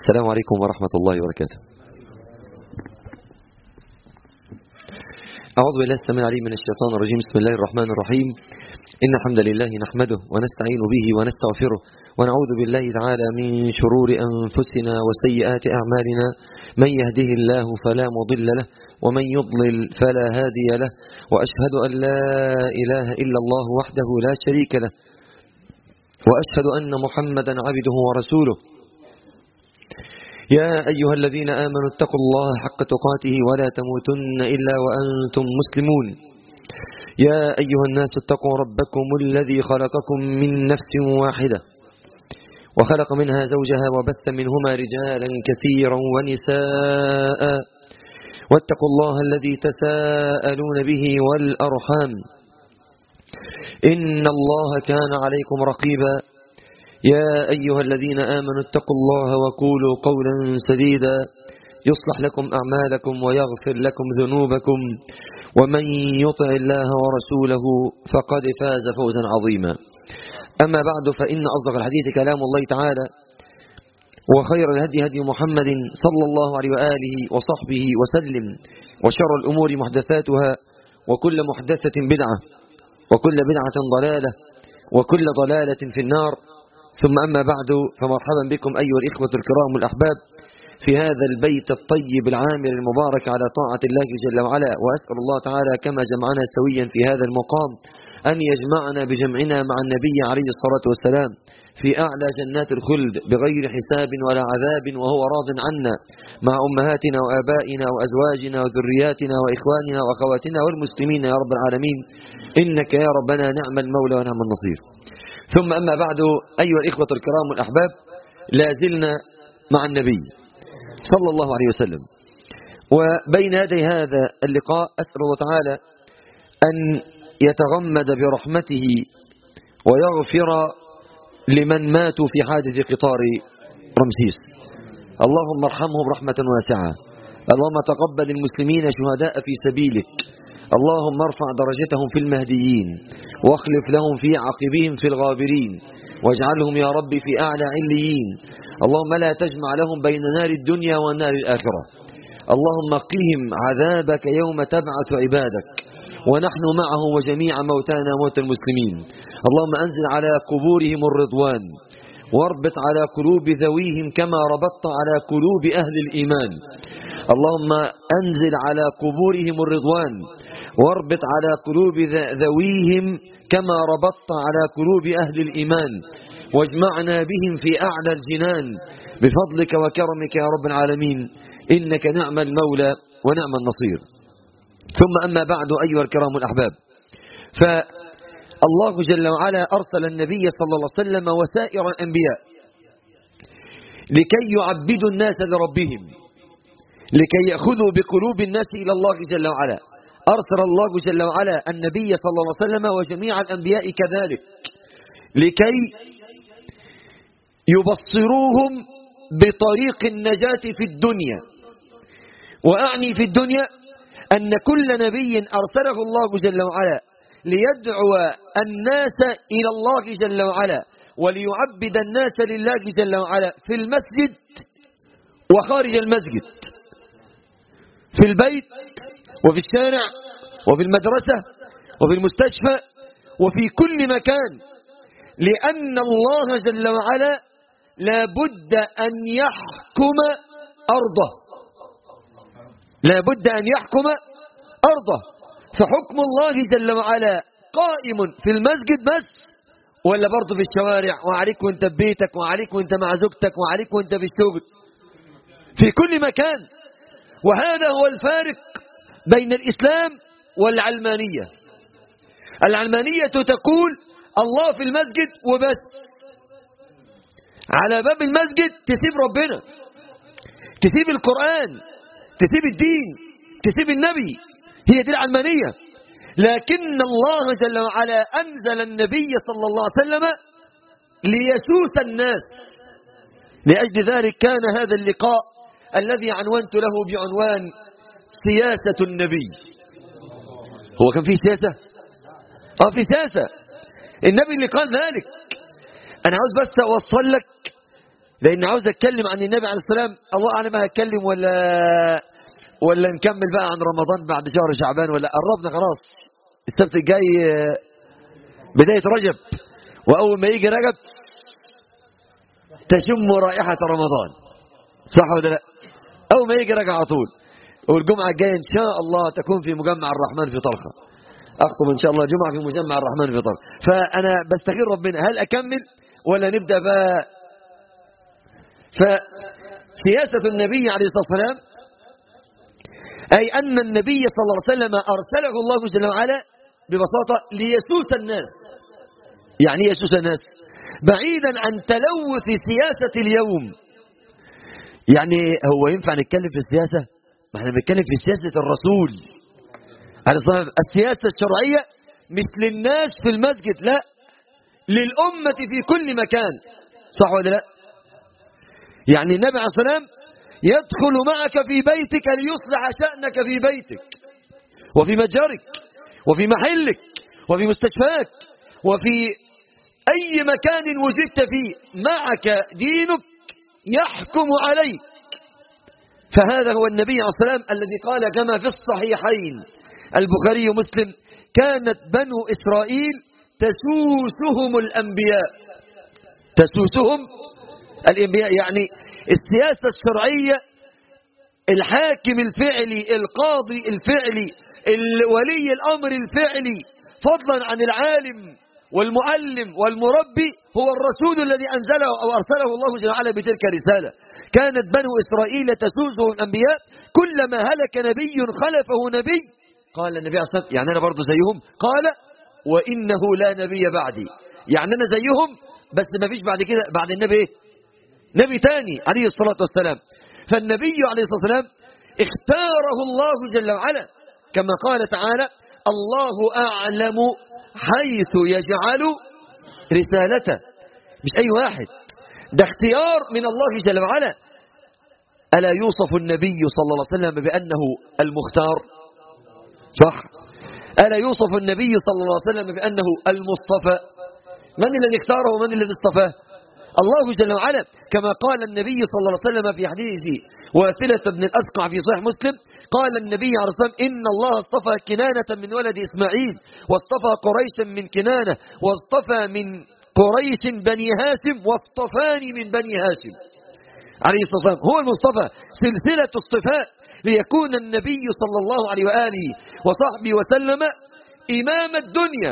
السلام عليكم ورحمة الله وبركاته أعوذ بالله السميع العليم من الشيطان الرجيم بسم الله الرحمن الرحيم إن الحمد لله نحمده ونستعين به ونستغفره ونعوذ بالله تعالى من شرور أنفسنا وسيئات أعمالنا من يهده الله فلا مضل له ومن يضلل فلا هادي له وأشهد أن لا إله إلا الله وحده لا شريك له وأشهد أن محمدا عبده ورسوله يا أيها الذين آمنوا اتقوا الله حق تقاته ولا تموتن إلا وأنتم مسلمون يا أيها الناس اتقوا ربكم الذي خلقكم من نفس واحدة وخلق منها زوجها وبث منهما رجالا كثيرا ونساء واتقوا الله الذي تساءلون به والأرحام إن الله كان عليكم رقيبا يا أيها الذين آمنوا اتقوا الله وقولوا قولا سديدا يصلح لكم أعمالكم ويغفر لكم ذنوبكم ومن يطع الله ورسوله فقد فاز فوزا عظيما أما بعد فإن أصدق الحديث كلام الله تعالى وخير الهدي هدي محمد صلى الله عليه وآله وصحبه وسلم وشر الأمور محدثاتها وكل محدثة بدعة وكل بدعة ضلالة وكل ضلالة في النار ثم أما بعد فمرحبا بكم أيها الإخوة الكرام الأحباب في هذا البيت الطيب العامر المبارك على طاعة الله جل وعلا وأسأل الله تعالى كما جمعنا سويا في هذا المقام أن يجمعنا بجمعنا مع النبي عليه الصلاة والسلام في أعلى جنات الخلد بغير حساب ولا عذاب وهو راض عنا مع أمهاتنا وآبائنا وأزواجنا وذرياتنا وإخواننا وأخواتنا والمسلمين يا رب العالمين إنك يا ربنا نعم المولى ونعم النصير ثم أما بعد أيها الإخوة الكرام الأحباب لا زلنا مع النبي صلى الله عليه وسلم وبين يدي هذا اللقاء أسأل الله تعالى أن يتغمد برحمته ويغفر لمن ماتوا في حادث قطار رمسيس اللهم ارحمهم رحمة واسعة اللهم تقبل المسلمين شهداء في سبيلك اللهم ارفع درجتهم في المهديين واخلف لهم في عقبهم في الغابرين واجعلهم يا رب في أعلى عليين اللهم لا تجمع لهم بين نار الدنيا ونار الآخرة اللهم قهم عذابك يوم تبعث عبادك ونحن معهم وجميع موتانا موت المسلمين اللهم أنزل على قبورهم الرضوان واربط على قلوب ذويهم كما ربطت على قلوب أهل الإيمان اللهم أنزل على قبورهم الرضوان واربط على قلوب ذويهم كما ربطت على قلوب أهل الإيمان واجمعنا بهم في أعلى الجنان بفضلك وكرمك يا رب العالمين إنك نعم المولى ونعم النصير ثم أما بعد أيها الكرام الأحباب فالله جل وعلا أرسل النبي صلى الله عليه وسلم وسائر الأنبياء لكي يعبدوا الناس لربهم لكي يأخذوا بقلوب الناس إلى الله جل وعلا أرسل الله جل وعلا النبي صلى الله عليه وسلم وجميع الأنبياء كذلك لكي يبصروهم بطريق النجاة في الدنيا وأعني في الدنيا أن كل نبي أرسله الله جل وعلا ليدعو الناس إلى الله جل وعلا وليعبد الناس لله جل وعلا في المسجد وخارج المسجد في البيت وفي الشارع وفي المدرسة وفي المستشفى وفي كل مكان لأن الله جل وعلا لا بد أن يحكم أرضه لا بد أن يحكم أرضه فحكم الله جل وعلا قائم في المسجد بس ولا برضه في الشوارع وعليك وانت ببيتك وعليك وانت مع زوجتك وعليك وانت في الشغل في كل مكان وهذا هو الفارق بين الإسلام والعلمانية العلمانية تقول الله في المسجد وبس على باب المسجد تسيب ربنا تسيب القرآن تسيب الدين تسيب النبي هي دي العلمانية لكن الله جل وعلا أنزل النبي صلى الله عليه وسلم ليسوس الناس لأجل ذلك كان هذا اللقاء الذي عنونت له بعنوان سياسة النبي هو كان في سياسة اه في سياسة النبي اللي قال ذلك انا عاوز بس اوصل لك لان عاوز اتكلم عن النبي عليه السلام الله اعلم هتكلم ولا ولا نكمل بقى عن رمضان بعد شهر شعبان ولا قربنا خلاص السبت الجاي بدايه رجب واول ما يجي رجب تشم رائحه رمضان صح ولا لا اول ما يجي رجب على طول والجمعه الجايه ان شاء الله تكون في مجمع الرحمن في طلخه اخطب ان شاء الله جمعه في مجمع الرحمن في طلخه فانا بستخير ربنا هل اكمل ولا نبدا بقى فسياسة النبي عليه الصلاة والسلام أي أن النبي صلى الله عليه وسلم أرسله الله جل وعلا ببساطة ليسوس الناس يعني يسوس الناس بعيدا عن تلوث سياسة اليوم يعني هو ينفع نتكلم في السياسة ما احنا بنتكلم في سياسة الرسول عليه الصلاة والسلام السياسة الشرعية مش للناس في المسجد لا للأمة في كل مكان صح ولا لا يعني النبي عليه الصلاة والسلام يدخل معك في بيتك ليصلح شأنك في بيتك وفي متجرك وفي محلك وفي مستشفاك وفي أي مكان وجدت فيه معك دينك يحكم عليك فهذا هو النبي عليه الصلاة والسلام الذي قال كما في الصحيحين البخاري ومسلم كانت بنو إسرائيل تسوسهم الأنبياء تسوسهم الانبياء يعني السياسة الشرعية الحاكم الفعلي القاضي الفعلي ولي الأمر الفعلي فضلا عن العالم والمعلم والمربي هو الرسول الذي أنزله أو أرسله الله جل وعلا بتلك الرسالة كانت بنو إسرائيل تسوسه الأنبياء كلما هلك نبي خلفه نبي قال النبي عليه الصلاة يعني أنا برضه زيهم قال وإنه لا نبي بعدي يعني أنا زيهم بس ما فيش بعد كده بعد النبي إيه نبي تاني عليه الصلاة والسلام فالنبي عليه الصلاة والسلام اختاره الله جل وعلا كما قال تعالى الله أعلم حيث يجعل رسالته مش أي واحد ده اختيار من الله جل وعلا ألا يوصف النبي صلى الله عليه وسلم بأنه المختار صح ألا يوصف النبي صلى الله عليه وسلم بأنه المصطفى من الذي اختاره ومن الذي اصطفاه الله جل وعلا كما قال النبي صلى الله عليه وسلم في حديث واثلة بن الأسقع في صحيح مسلم قال النبي عليه الصلاة والسلام إن الله اصطفى كنانة من ولد إسماعيل واصطفى قريشا من كنانة واصطفى من قريش بني هاشم واصطفاني من بني هاشم عليه الصلاة والسلام هو المصطفى سلسلة الصفات ليكون النبي صلى الله عليه وآله وصحبه وسلم إمام الدنيا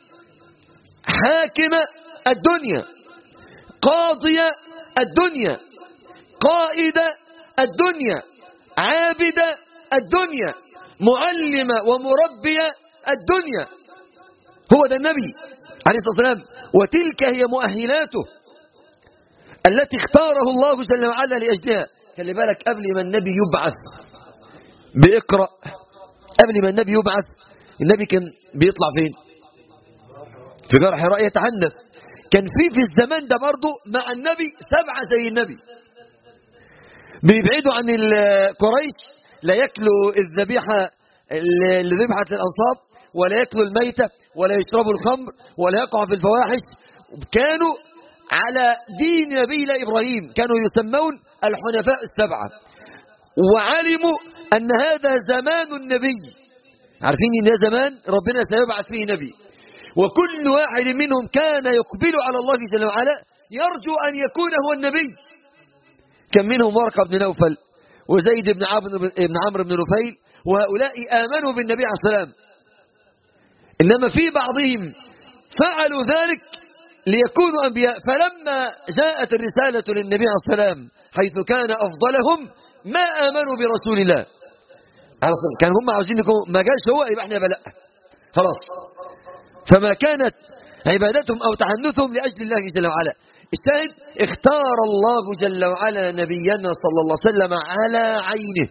حاكم الدنيا قاضي الدنيا قائد الدنيا عابد الدنيا معلم ومربي الدنيا هو ده النبي عليه الصلاة والسلام وتلك هي مؤهلاته التي اختاره الله جل وعلا لأجلها خلي بالك قبل ما النبي يبعث بإقرأ قبل ما النبي يبعث النبي كان بيطلع فين في غار حراء يتعنف كان في في الزمان ده برضه مع النبي سبعة زي النبي بيبعدوا عن قريش لا ياكلوا الذبيحة لذبحة الأنصاب ولا ياكلوا الميتة ولا يشربوا الخمر ولا يقعوا في الفواحش كانوا على دين نبينا إبراهيم كانوا يسمون الحنفاء السبعة وعلموا أن هذا زمان النبي عارفين ان ده زمان ربنا سيبعث فيه نبي وكل واحد منهم كان يقبل على الله جل وعلا يرجو أن يكون هو النبي كان منهم ورقة بن نوفل وزيد بن عمرو بن عمرو بن نفيل وهؤلاء آمنوا بالنبي عليه السلام إنما في بعضهم فعلوا ذلك ليكونوا أنبياء فلما جاءت الرسالة للنبي عليه السلام حيث كان أفضلهم ما آمنوا برسول الله كان هم عاوزين يكونوا ما جاش هو يبقى احنا بلا خلاص فما كانت عبادتهم أو تحنثهم لأجل الله جل وعلا الشاهد اختار الله جل وعلا نبينا صلى الله عليه وسلم على عينه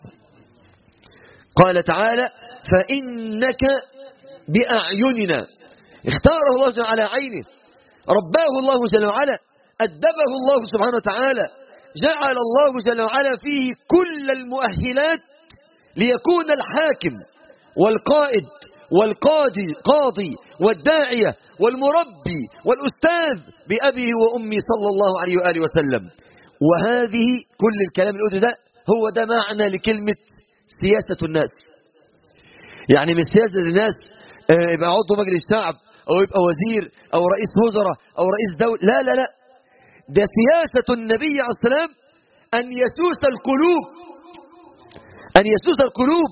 قال تعالى فإنك بأعيننا اختاره الله جل على عينه رباه الله جل وعلا أدبه الله سبحانه وتعالى جعل الله جل وعلا فيه كل المؤهلات ليكون الحاكم والقائد والقاضي قاضي والداعية والمربي والأستاذ بأبيه وأمي صلى الله عليه وآله وسلم وهذه كل الكلام اللي ده هو ده معنى لكلمة سياسة الناس يعني من سياسة الناس آه، يبقى عضو مجلس الشعب أو يبقى وزير أو رئيس وزراء أو رئيس دولة لا لا لا ده سياسة النبي عليه السلام أن يسوس القلوب أن يسوس القلوب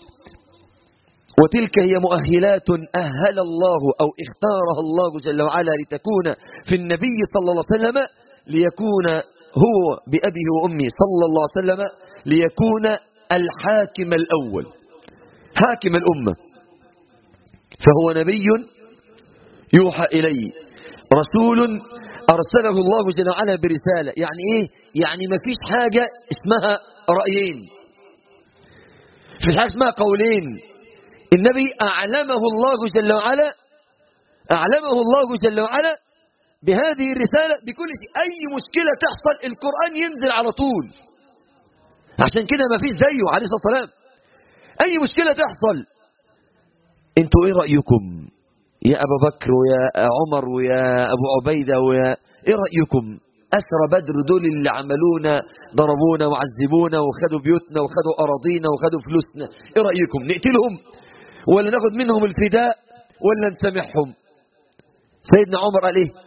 وتلك هي مؤهلات أهل الله أو اختارها الله جل وعلا لتكون في النبي صلى الله عليه وسلم ليكون هو بأبيه وأمه صلى الله عليه وسلم ليكون الحاكم الأول حاكم الأمة فهو نبي يوحى إليه رسول أرسله الله جل وعلا برسالة يعني إيه؟ يعني ما فيش حاجة اسمها رأيين في حاجة اسمها قولين النبي أعلمه الله جل وعلا أعلمه الله جل وعلا بهذه الرسالة بكل شيء أي مشكلة تحصل القرآن ينزل على طول عشان كده ما فيش زيه عليه الصلاة والسلام أي مشكلة تحصل انتوا ايه رأيكم يا أبا بكر ويا عمر ويا أبو عبيدة ويا ايه رأيكم أسرى بدر دول اللي عملونا ضربونا وعذبونا وخدوا بيوتنا وخدوا أراضينا وخدوا فلوسنا ايه رأيكم نقتلهم ولا ناخد منهم الفداء ولا نسامحهم سيدنا عمر قال ايه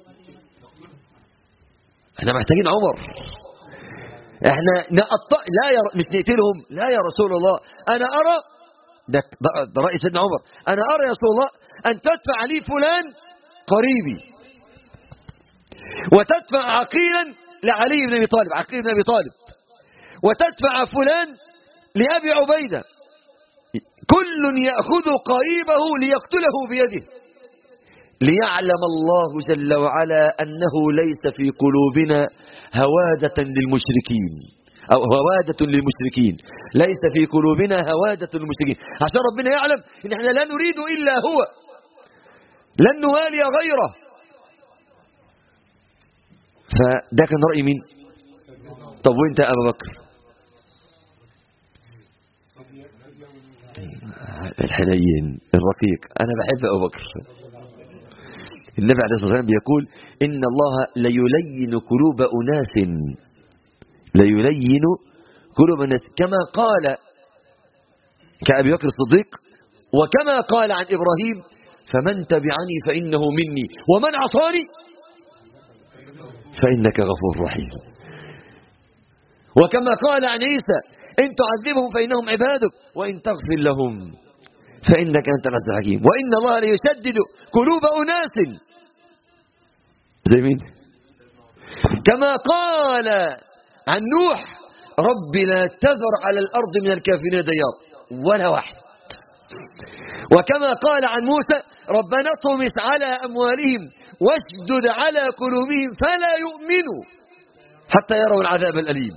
احنا محتاجين عمر احنا نقطع لا يا مش نقتلهم لا يا رسول الله انا ارى ده, ده, ده راي سيدنا عمر انا ارى يا رسول الله ان تدفع لي فلان قريبي وتدفع عقيلا لعلي بن ابي طالب عقيل بن ابي طالب وتدفع فلان لابي عبيده كل ياخذ قريبه ليقتله بيده ليعلم الله جل وعلا أنه ليس في قلوبنا هوادة للمشركين أو هوادة للمشركين ليس في قلوبنا هوادة للمشركين عشان ربنا يعلم إن احنا لا نريد إلا هو لن نوالي غيره فده كان رأي مين طب وانت يا أبا بكر الحنين الرقيق أنا بحب أبو بكر النبي عليه الصلاة والسلام بيقول إن الله ليلين قلوب أناس ليلين قلوب الناس كما قال كأبي بكر الصديق وكما قال عن إبراهيم فمن تبعني فإنه مني ومن عصاني فإنك غفور رحيم وكما قال عن عيسى إن تعذبهم فإنهم عبادك وإن تغفر لهم فإنك أنت العزيز الحكيم وإن الله ليشدد قلوب أناس زي مين كما قال عن نوح رب لا تذر على الأرض من الكافرين ديار ولا واحد وكما قال عن موسى ربنا اطمس على أموالهم واشدد على قلوبهم فلا يؤمنوا حتى يروا العذاب الأليم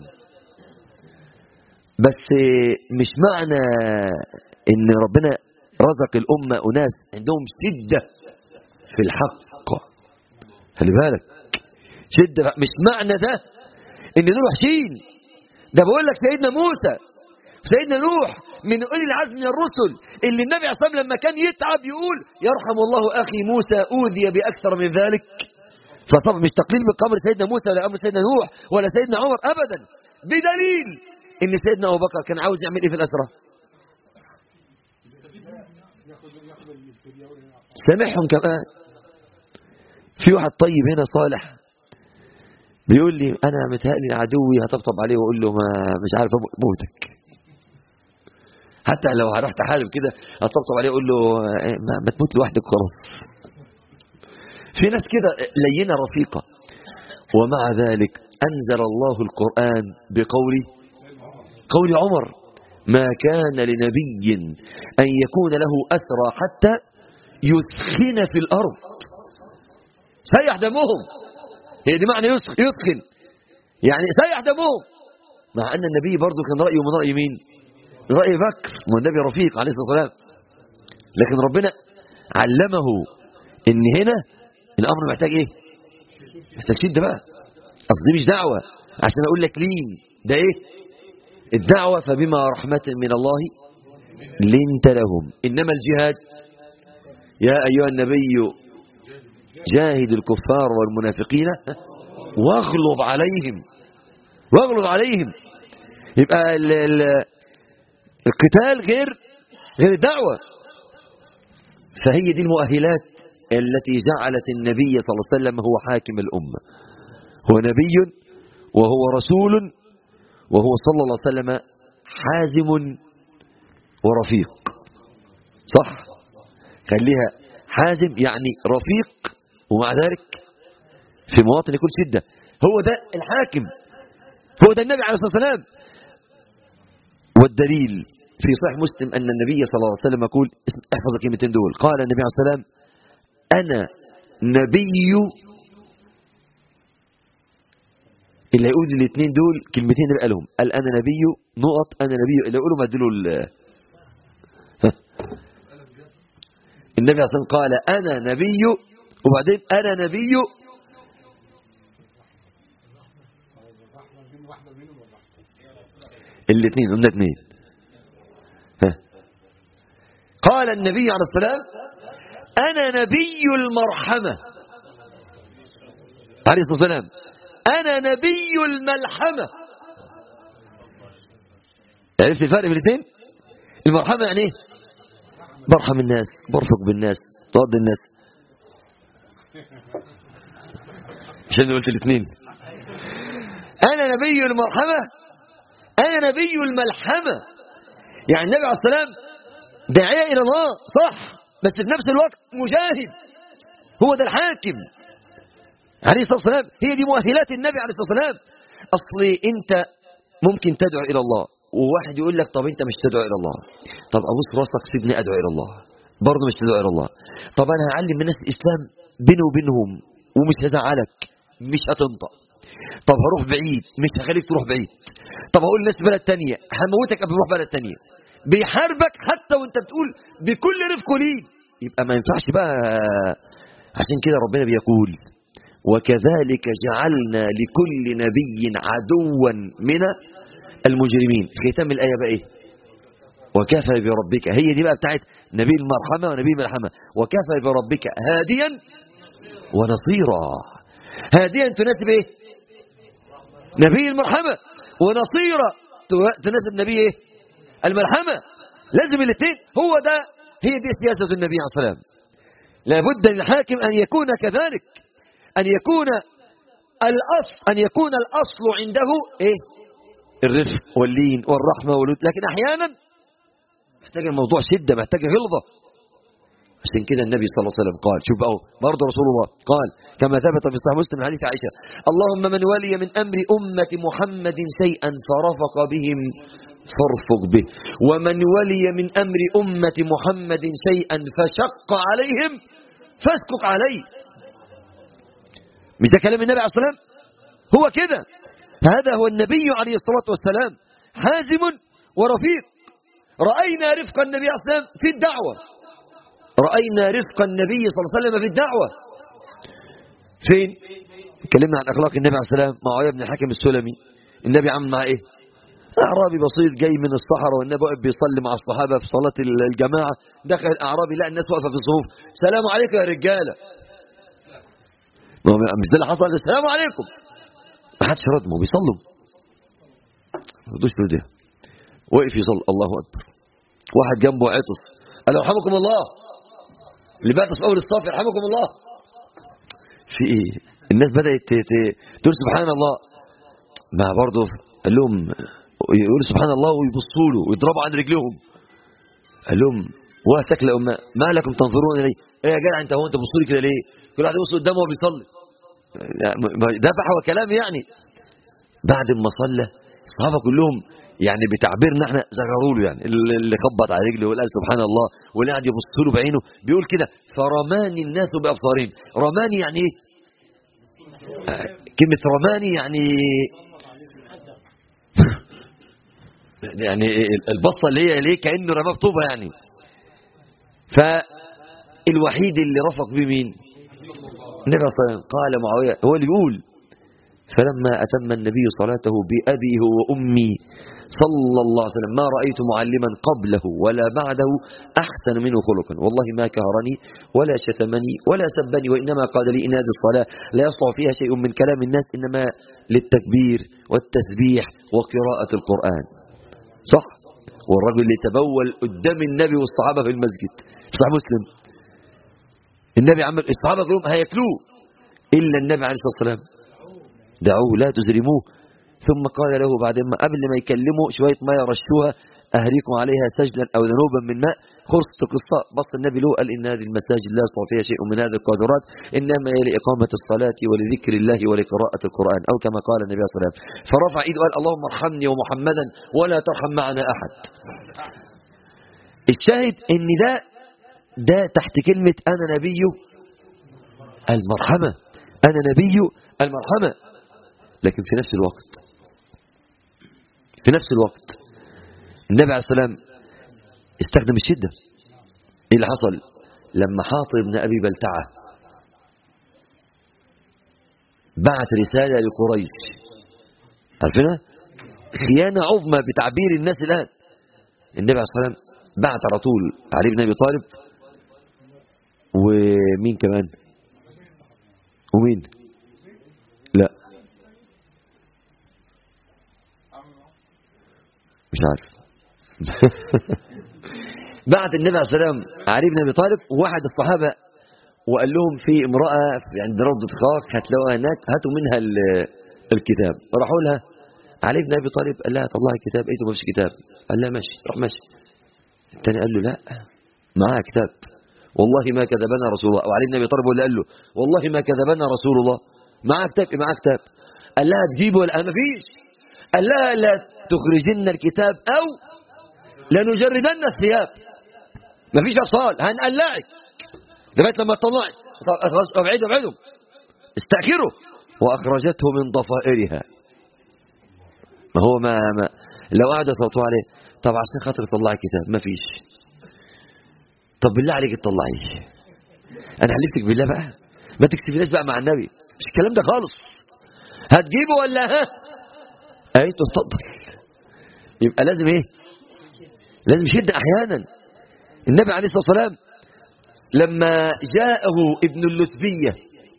بس مش معنى ان ربنا رزق الأمة أناس عندهم شدة في الحق خلي بالك شدة مش معنى ده ان دول وحشين ده بقول لك سيدنا موسى سيدنا نوح من أولي العزم من الرسل اللي النبي عليه الصلاة والسلام لما كان يتعب يقول يرحم الله أخي موسى أوذي بأكثر من ذلك فصبر مش تقليل من قبر سيدنا موسى ولا أمر سيدنا نوح ولا سيدنا عمر أبدا بدليل ان سيدنا أبو بكر كان عاوز يعمل إيه في الأسرة سامحهم كمان في واحد طيب هنا صالح بيقول لي انا متهيألي عدوي هطبطب عليه واقول له ما مش عارف موتك حتى لو رحت حالم كده هطبطب عليه واقول له ما, ما تموت لوحدك خلاص في ناس كده لينه رفيقه ومع ذلك انزل الله القران بقول قول عمر ما كان لنبي ان يكون له اسرى حتى يثخن في الارض سيح دمهم هي دي معنى يثخن يعني سيح دمهم مع أن النبي برضه كان رأيه من رأي مين من رأي بكر والنبي رفيق عليه الصلاة والسلام لكن ربنا علمه ان هنا الأمر محتاج ايه محتاج شدة بقى أصل دي مش دعوة عشان أقول لك لين ده ايه الدعوة فبما رحمة من الله لنت لهم إنما الجهاد يا أيها النبي جاهد الكفار والمنافقين واغلظ عليهم واغلظ عليهم يبقى ال ال القتال غير غير الدعوة فهي دي المؤهلات التي جعلت النبي صلى الله عليه وسلم هو حاكم الأمة هو نبي وهو رسول وهو صلى الله عليه وسلم حازم ورفيق صح خليها حازم يعني رفيق ومع ذلك في مواطن يكون شدة هو ده الحاكم هو ده النبي عليه الصلاة والسلام والدليل في صحيح مسلم أن النبي صلى الله عليه وسلم يقول احفظ الكلمتين دول قال النبي عليه الصلاة والسلام أنا نبي اللي هيقول الاثنين دول كلمتين اللي قالهم قال أنا نبي نقط أنا نبي اللي يقولوا ما اديله النبي عليه الصلاة والسلام قال أنا نبي وبعدين أنا نبي الاثنين قلنا اثنين قال النبي عليه السلام أنا نبي المرحمة عليه الصلاة والسلام أنا نبي الملحمة عرفت الفرق بين الاثنين المرحمة يعني ايه برحم الناس برفق بالناس تقضي الناس عشان قلت الاثنين أنا نبي المرحمة أنا نبي الملحمة يعني النبي عليه السلام داعية إلى الله صح بس في نفس الوقت مجاهد هو ده الحاكم عليه الصلاة والسلام هي دي مؤهلات النبي عليه الصلاة والسلام أصل أنت ممكن تدعو إلى الله وواحد يقول لك طب أنت مش تدعو إلى الله طب أبوس راسك سيبني أدعو إلى الله برضه مش تدعو إلى الله طب أنا هعلم الناس الإسلام بيني وبينهم ومش هزعلك مش هتنطق طب هروح بعيد مش هخليك تروح بعيد طب هقول للناس بلد تانية هموتك قبل ما اروح بلد تانية بيحاربك حتى وانت بتقول بكل رفق ليه يبقى ما ينفعش بقى عشان كده ربنا بيقول وكذلك جعلنا لكل نبي عدوا من المجرمين ختام الآية بقى ايه وكفى بربك هي دي بقى بتاعت نبي المرحمة ونبي الملحمة وكفى بربك هاديا ونصيرا هاديا تناسب ايه نبي المرحمة ونصيرا تناسب نبي ايه الملحمة لازم الاثنين هو ده هي دي سياسة النبي عليه الصلاة والسلام لابد للحاكم أن يكون كذلك أن يكون الأصل أن يكون الأصل عنده إيه الرفق واللين والرحمة والود لكن أحيانا محتاج الموضوع شدة محتاج غلظة عشان كده النبي صلى الله عليه وسلم قال شوف أهو برضه رسول الله قال كما ثبت في صحيح مسلم حديث عائشة اللهم من ولي من أمر أمة محمد شيئا فرفق بهم فارفق به ومن ولي من أمر أمة محمد شيئا فشق عليهم فاسكك عليه مش ده كلام النبي عليه الصلاة والسلام هو كده هذا هو النبي عليه الصلاة والسلام حازم ورفيق رأينا رفق النبي عليه الصلاة والسلام في الدعوة رأينا رفق النبي صلى الله عليه وسلم في الدعوة فين اتكلمنا عن أخلاق النبي عليه الصلاة والسلام مع عيا بن الحكم السلمي النبي عمل معاه ايه أعرابي بسيط جاي من الصحراء والنبي واقف بيصلي مع الصحابة في صلاة الجماعة دخل الأعرابي لقى الناس واقفة في الصفوف سلام عليكم يا رجالة مش ده اللي حصل السلام عليكم ما حدش رد ما بيصلوا ما ردوش ده وقف يصلي الله أكبر واحد جنبه عطس قال يرحمكم الله اللي بيعطس في أول الصف يرحمكم الله في ايه الناس بدأت تقول سبحان الله ما برضه قال لهم يقول سبحان الله ويبصوا له ويضربوا عن رجلهم قال لهم واتك لأمة ما لكم تنظرون لي ايه يا جدع انت هو انت بصوا لي كده ليه كل واحد يبص قدامه وهو بيصلي ده فحوى كلام يعني بعد ما صلى الصحابه كلهم يعني بتعبيرنا احنا زغروا له يعني اللي خبط على رجله وقال سبحان الله واللي قاعد يبص له بعينه بيقول كده فرماني الناس بابصارهم رماني يعني ايه كلمه رماني يعني يعني البصه اللي هي ليه كانه رماه طوبه يعني فالوحيد اللي رفق بيه مين النبي صلى الله عليه وسلم قال معاويه هو اللي بيقول فلما اتم النبي صلاته بابي وامي صلى الله عليه وسلم ما رأيت معلما قبله ولا بعده أحسن منه خلقا والله ما كهرني ولا شتمني ولا سبني وإنما قال لي إن هذه الصلاة لا يصلح فيها شيء من كلام الناس إنما للتكبير والتسبيح وقراءة القرآن صح والرجل اللي تبول قدام النبي والصحابة في المسجد في صحيح مسلم النبي عمل الصحابة كلهم هياكلوه إلا النبي عليه الصلاة والسلام دعوه لا تزرموه ثم قال له بعد ما قبل ما يكلمه شوية ماء رشوها أهريكم عليها سجلا أو ذنوبا من ماء خرصة قصة بص النبي له قال إن هذه المساجد لا يصلح فيها شيء من هذه القادرات إنما هي لإقامة الصلاة ولذكر الله ولقراءة القرآن أو كما قال النبي صلى الله عليه وسلم فرفع إيده وقال اللهم ارحمني ومحمدا ولا ترحم معنا أحد الشاهد إن ده ده تحت كلمة أنا نبي المرحمة أنا نبي المرحمة لكن في نفس الوقت في نفس الوقت النبي عليه السلام استخدم الشدة ايه اللي حصل لما حاطب بن أبي بلتعة بعت رسالة لقريش عارفينها خيانة عظمى بتعبير الناس الآن النبي عليه الصلاة والسلام بعت على طول علي بن أبي طالب ومين كمان ومين لا مش عارف بعت النبي عليه السلام علي بن ابي طالب وواحد الصحابه وقال لهم في امراه عند روضه خاك هتلاقوها هناك هاتوا منها الكتاب راحوا لها علي بن ابي طالب قال لها طلعي الكتاب ايه ما فيش كتاب قال لها ماشي روح ماشي الثاني قال له لا معاه كتاب والله ما كذبنا رسول الله وعلي بن ابي طالب اللي قال له والله ما كذبنا رسول الله معاه كتاب معاه كتاب قال لها تجيبه ولا ما فيش قال لها لا تخرجن الكتاب او لنجردن الثياب ما فيش افصال هنقلعك لغايه لما تطلعي ابعدوا ابعدوا استاخروا واخرجته من ضفائرها ما هو ما, ما لو قعدوا يصوتوا عليه طب عشان خاطر تطلعي كتاب ما فيش طب بالله عليك تطلعيه انا حلفتك بالله بقى ما تكسفناش بقى مع النبي مش الكلام ده خالص هتجيبه ولا ها ايته اتفضل يبقى لازم ايه لازم شدة احيانا النبي عليه الصلاه والسلام لما جاءه ابن اللتبيه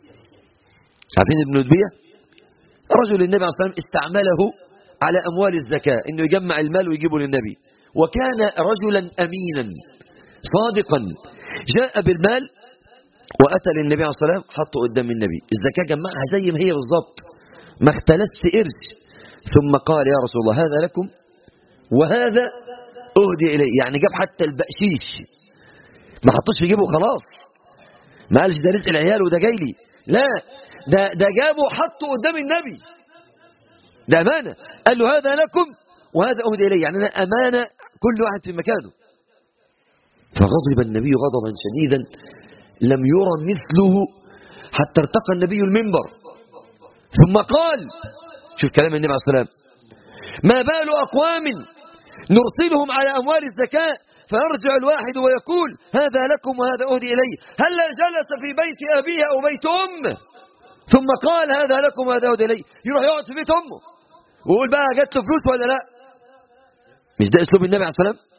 عارفين ابن اللتبيه رجل النبي عليه الصلاه والسلام استعمله على اموال الزكاه انه يجمع المال ويجيبه للنبي وكان رجلا امينا صادقا جاء بالمال واتى للنبي عليه الصلاه والسلام حطه قدام النبي الزكاه جمعها زي ما هي بالظبط ما اختلفش قرش ثم قال يا رسول الله هذا لكم وهذا اهدي الي يعني جاب حتى البقشيش ما حطش في جيبه خلاص ما قالش ده رزق العيال وده جاي لي لا ده ده جابه حطه قدام النبي ده امانه قال له هذا لكم وهذا اهدي الي يعني انا امانه كل واحد في مكانه فغضب النبي غضبا شديدا لم يرى مثله حتى ارتقى النبي المنبر ثم قال شوف كلام النبي عليه الصلاه والسلام ما بال اقوام نرسلهم على اموال الزكاه فيرجع الواحد ويقول هذا لكم وهذا اهدي الي هلا جلس في بيت ابيه او بيت امه ثم قال هذا لكم وهذا اهدي الي يروح يقعد في بيت امه ويقول بقى جات له فلوس ولا لا مش ده اسلوب النبي عليه الصلاه والسلام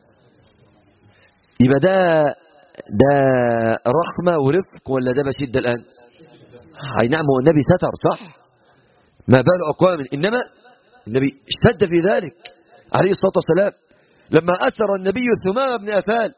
يبقى ده ده رحمه ورفق ولا ده بشده الان اي نعم هو النبي ستر صح ما بال اقوام انما النبي اشتد في ذلك عليه الصلاه والسلام لما اسر النبي ثمامه بن اثال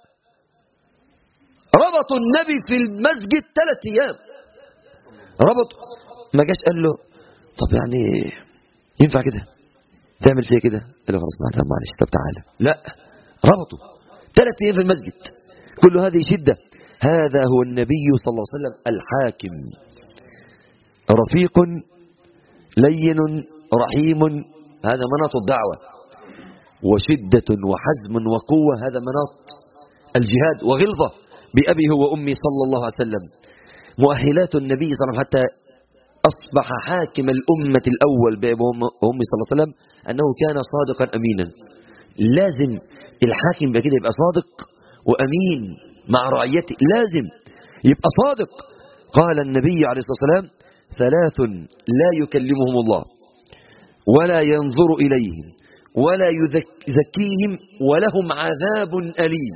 ربطوا النبي في المسجد ثلاث ايام ربط ما جاش قال له طب يعني ينفع كده تعمل فيها كده قال له خلاص معلش طب تعالى لا ربطوا ثلاث ايام في المسجد كل هذه شده هذا هو النبي صلى الله عليه وسلم الحاكم رفيق لين رحيم هذا مناط الدعوة وشدة وحزم وقوة هذا مناط الجهاد وغلظة بأبي هو أمي صلى الله عليه وسلم مؤهلات النبي صلى الله عليه وسلم حتى أصبح حاكم الأمة الأول بأمي صلى الله عليه وسلم أنه كان صادقا أمينا لازم الحاكم كده يبقى صادق وأمين مع رعيته لازم يبقى صادق قال النبي عليه الصلاة والسلام ثلاث لا يكلمهم الله ولا ينظر إليهم ولا يزكيهم ولهم عذاب أليم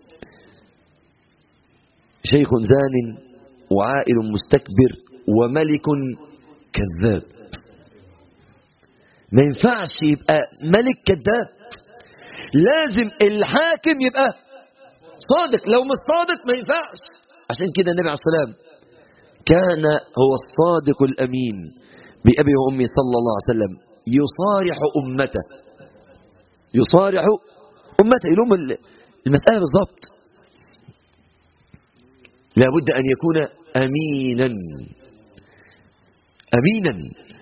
شيخ زان وعائل مستكبر وملك كذاب ما ينفعش يبقى ملك كذاب لازم الحاكم يبقى صادق لو مش صادق ما ينفعش عشان كده النبي عليه الصلاة والسلام كان هو الصادق الأمين بأبي وأمي صلى الله عليه وسلم يصارح أمته يصارح أمته يلوم المسألة بالضبط لابد أن يكون أمينا أمينا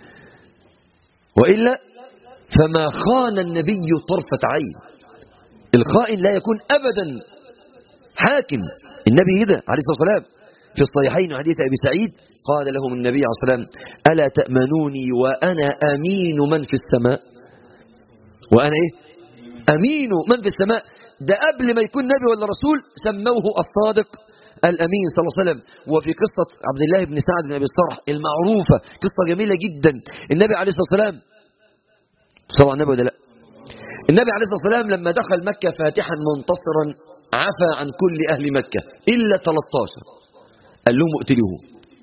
وإلا فما خان النبي طرفة عين الخائن لا يكون أبدا حاكم النبي كده عليه الصلاة والسلام في الصحيحين حديث أبي سعيد قال لهم النبي عليه الصلاة والسلام ألا تأمنوني وأنا أمين من في السماء وأنا إيه أمين من في السماء ده قبل ما يكون نبي ولا رسول سموه الصادق الأمين صلى الله عليه وسلم وفي قصة عبد الله بن سعد بن أبي الصرح المعروفة قصة جميلة جدا النبي عليه الصلاة والسلام صلى النبي ولا لا النبي عليه الصلاة والسلام لما دخل مكة فاتحا منتصرا عفى عن كل أهل مكة إلا 13 قال لهم اقتلوه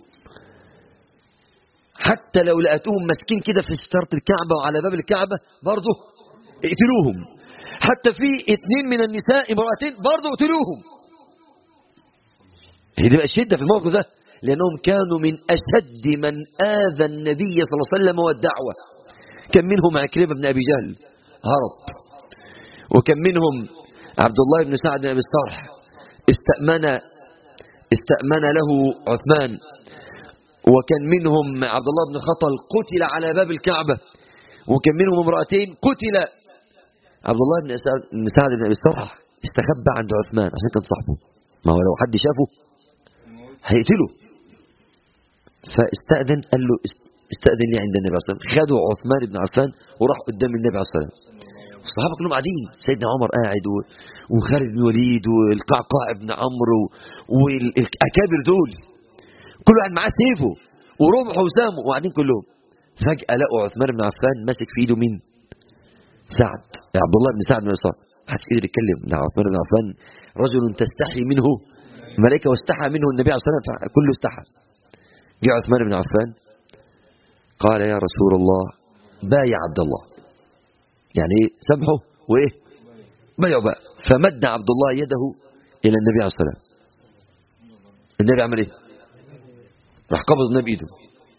حتى لو لقيتوهم ماسكين كده في ستارة الكعبة وعلى باب الكعبة برضه اقتلوهم حتى في اثنين من النساء امرأتين برضه اقتلوهم هي دي بقى الشدة في الموقف ده لأنهم كانوا من أشد من آذى النبي صلى الله عليه وسلم والدعوة كان منهم عكرمة بن أبي جهل هرب وكان منهم عبد الله بن سعد بن أبي الصرح استأمن استأمن له عثمان وكان منهم عبد الله بن خطل قتل على باب الكعبة وكان منهم امرأتين قتل عبد الله بن سعد بن أبي الصرح استخبى عند عثمان عشان كان صاحبه ما هو لو حد شافه هيقتله فاستأذن قال له استأذن لي عند النبي عليه الصلاة والسلام خدوا عثمان بن عفان وراح قدام النبي عليه الصلاة والسلام الصحابة كلهم قاعدين سيدنا عمر قاعد وخالد بن وليد والقعقاع بن عمرو والأكابر دول كل واحد معاه سيفه ورمحه وسامه وقاعدين كلهم فجأة لقوا عثمان بن عفان ماسك في ايده مين؟ سعد عبد الله بن سعد بن عصام محدش قدر يتكلم مع عثمان بن عفان رجل تستحي منه الملائكة واستحى منه النبي عليه الصلاة والسلام كله استحى جاء عثمان بن عفان قال يا رسول الله بايع عبد الله يعني ايه سامحه وايه بايعه بقى فمد عبد الله يده الى النبي عليه الصلاه والسلام النبي عمل ايه راح قبض النبي ايده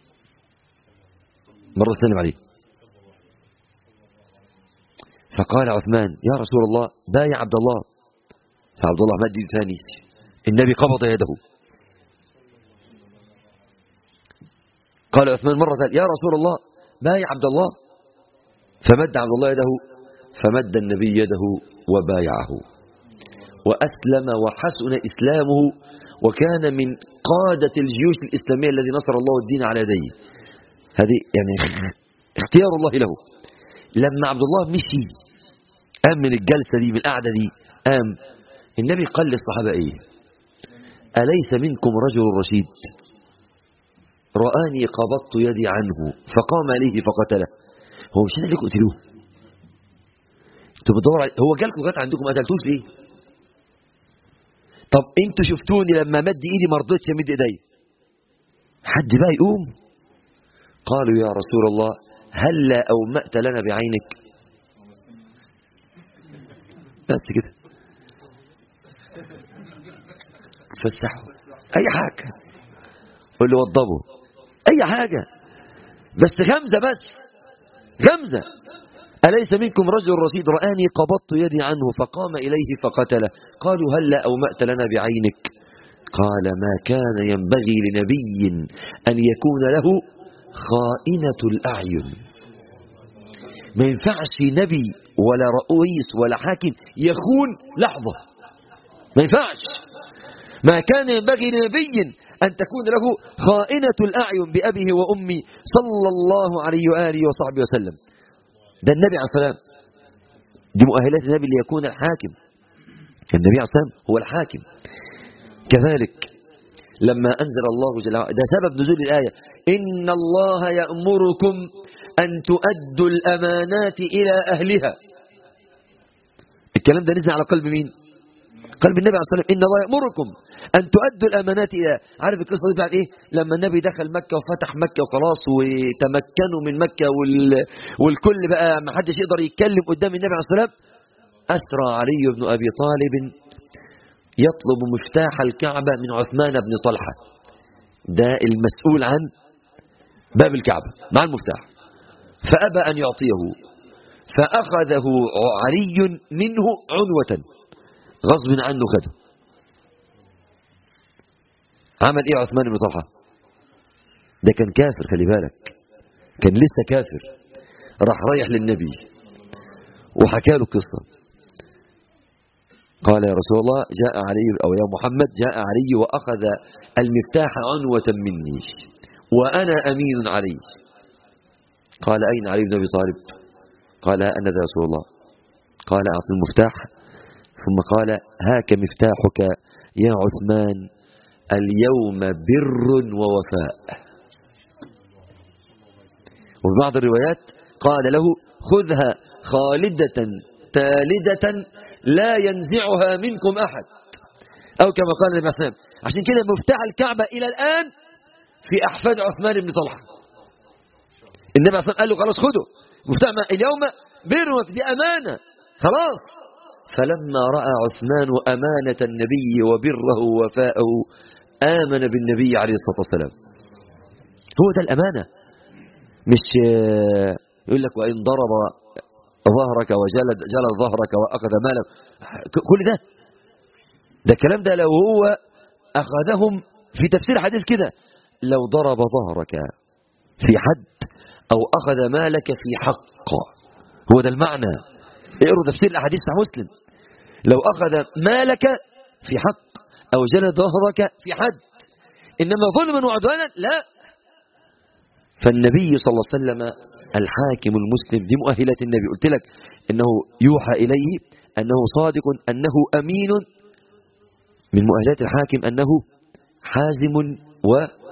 مره سلم عليه فقال عثمان يا رسول الله بايع عبد الله فعبد الله مد يده ثاني النبي قبض يده قال عثمان مرة ثانية يا رسول الله بايع عبد الله فمد عبد الله يده فمد النبي يده وبايعه وأسلم وحسن إسلامه وكان من قادة الجيوش الإسلامية الذي نصر الله الدين على يديه هذه يعني اختيار الله له لما عبد الله مشي قام من الجلسة دي من القعدة دي قام النبي قال للصحابة ايه أليس منكم رجل رشيد رآني قبضت يدي عنه فقام عليه فقتله هو مش انا اللي قتلوه انتوا بتدوروا عليه هو جالكم جات عندكم ما قتلتوش ليه طب انتوا شفتوني لما مد ايدي ما رضيتش امد ايدي حد بقى يقوم قالوا يا رسول الله هلا اومأت لنا بعينك بس كده فسحوا اي حاجه قول له وضبه اي حاجه بس غمزه بس غمزه أليس منكم رجل رشيد رآني قبضت يدي عنه فقام إليه فقتله قالوا هلا أومأت لنا بعينك قال ما كان ينبغي لنبي أن يكون له خائنة الأعين ما ينفعش نبي ولا رئيس ولا حاكم يخون لحظة ما ينفعش ما كان ينبغي لنبي أن تكون له خائنة الأعين بأبيه وأمي صلى الله عليه وآله وصحبه وسلم ده النبي عليه الصلاة والسلام دي مؤهلات النبي ليكون الحاكم النبي عليه الصلاة والسلام هو الحاكم كذلك لما أنزل الله جل وعلا ده سبب نزول الآية إن الله يأمركم أن تؤدوا الأمانات إلى أهلها الكلام ده نزل على قلب مين قلب النبي عليه الصلاة والسلام إن الله يأمركم أن تؤدوا الأمانات إلى عارف القصة دي بعد إيه لما النبي دخل مكة وفتح مكة وخلاص وتمكنوا من مكة وال... والكل بقى ما حدش يقدر يتكلم قدام النبي عليه الصلاة والسلام أسرى علي بن أبي طالب يطلب مفتاح الكعبة من عثمان بن طلحة ده المسؤول عن باب الكعبة مع المفتاح فأبى أن يعطيه فأخذه علي منه عنوة غصب عنه خده عمل ايه عثمان بن طلحة ده كان كافر خلي بالك كان لسه كافر راح رايح للنبي وحكى له قصة قال يا رسول الله جاء علي أو يا محمد جاء علي وأخذ المفتاح عنوة مني وأنا أمين علي قال أين علي بن أبي طالب قال أنا ذا رسول الله قال أعطي المفتاح ثم قال هاك مفتاحك يا عثمان اليوم بر ووفاء وفي بعض الروايات قال له خذها خالدة تالدة لا ينزعها منكم أحد أو كما قال النبي عليه الصلاة والسلام عشان كده مفتاح الكعبة إلى الآن في أحفاد عثمان بن طلحة النبي عليه الصلاة والسلام قال له خلاص خده مفتاح اليوم بر دي أمانة خلاص فلما رأى عثمان أمانة النبي وبره ووفاءه آمن بالنبي عليه الصلاة والسلام هو ده الأمانة مش يقول لك وإن ضرب ظهرك وجلد جلد ظهرك وأخذ مالك كل ده ده الكلام ده لو هو أخذهم في تفسير الحديث كده لو ضرب ظهرك في حد أو أخذ مالك في حق هو ده المعنى اقروا تفسير الأحاديث صحيح مسلم لو أخذ مالك في حق أو جلد ظهرك في حد إنما ظلما وعدوانا لا فالنبي صلى الله عليه وسلم الحاكم المسلم دي مؤهلات النبي قلت لك إنه يوحى إليه أنه صادق أنه أمين من مؤهلات الحاكم أنه حازم و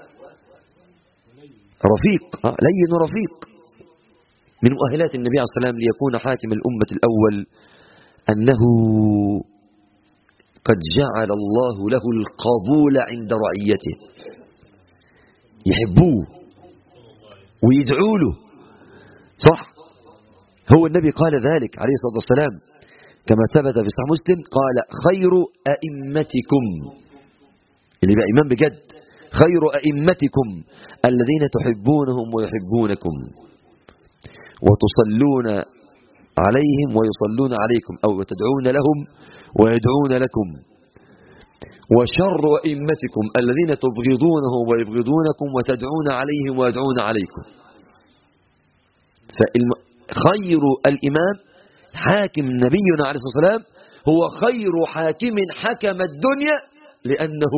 رفيق آه لين رفيق من مؤهلات النبي عليه الصلاة والسلام ليكون حاكم الأمة الأول أنه قد جعل الله له القبول عند رعيته يحبوه ويدعوا له صح هو النبي قال ذلك عليه الصلاة والسلام كما ثبت في صحيح مسلم قال خير أئمتكم اللي بقى إمام بجد خير أئمتكم الذين تحبونهم ويحبونكم وتصلون عليهم ويصلون عليكم أو تدعون لهم ويدعون لكم وشر أئمتكم الذين تبغضونهم ويبغضونكم وتدعون عليهم ويدعون عليكم فخير الإمام حاكم نبينا عليه الصلاة والسلام هو خير حاكم حكم الدنيا لأنه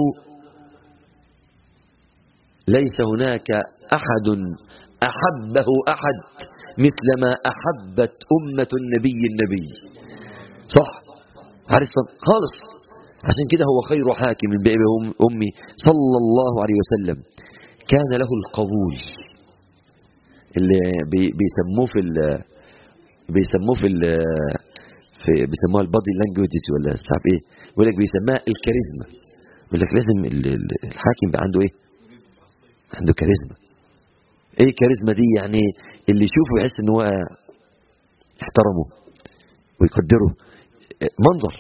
ليس هناك أحد أحبه أحد مثل ما أحبت أمة النبي النبي صح عليه الصلاة خالص عشان كده هو خير حاكم بأبي أمي صلى الله عليه وسلم كان له القبول اللي بيسموه في ال بيسموه في ال في بيسموها البادي لانجوج ولا مش عارف ايه يقول لك بيسموها الكاريزما يقول لك لازم الحاكم يبقى عنده ايه عنده كاريزما ايه الكاريزما دي يعني اللي يشوفه يحس ان هو احترمه ويقدره منظر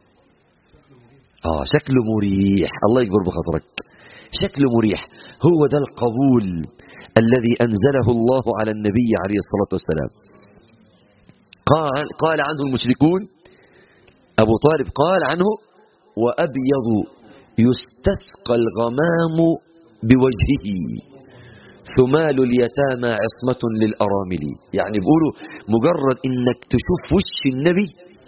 اه شكله مريح الله يكبر بخاطرك شكله مريح هو ده القبول الذي انزله الله على النبي عليه الصلاه والسلام قال قال عنه المشركون ابو طالب قال عنه وابيض يستسقى الغمام بوجهه ثمال اليتامى عصمة للأرامل يعني بيقولوا مجرد انك تشوف وش النبي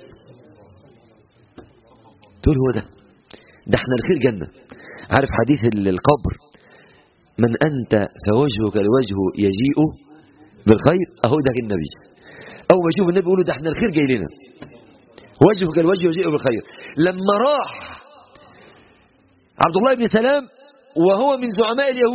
تقول هو ده ده احنا الخير جنة عارف حديث القبر من أنت فوجهك الوجه يجيء بالخير أهو ده النبي أول ما يشوف النبي يقولوا ده احنا الخير جاي لنا وجهك الوجه يجيء بالخير لما راح عبد الله بن سلام وهو من زعماء اليهود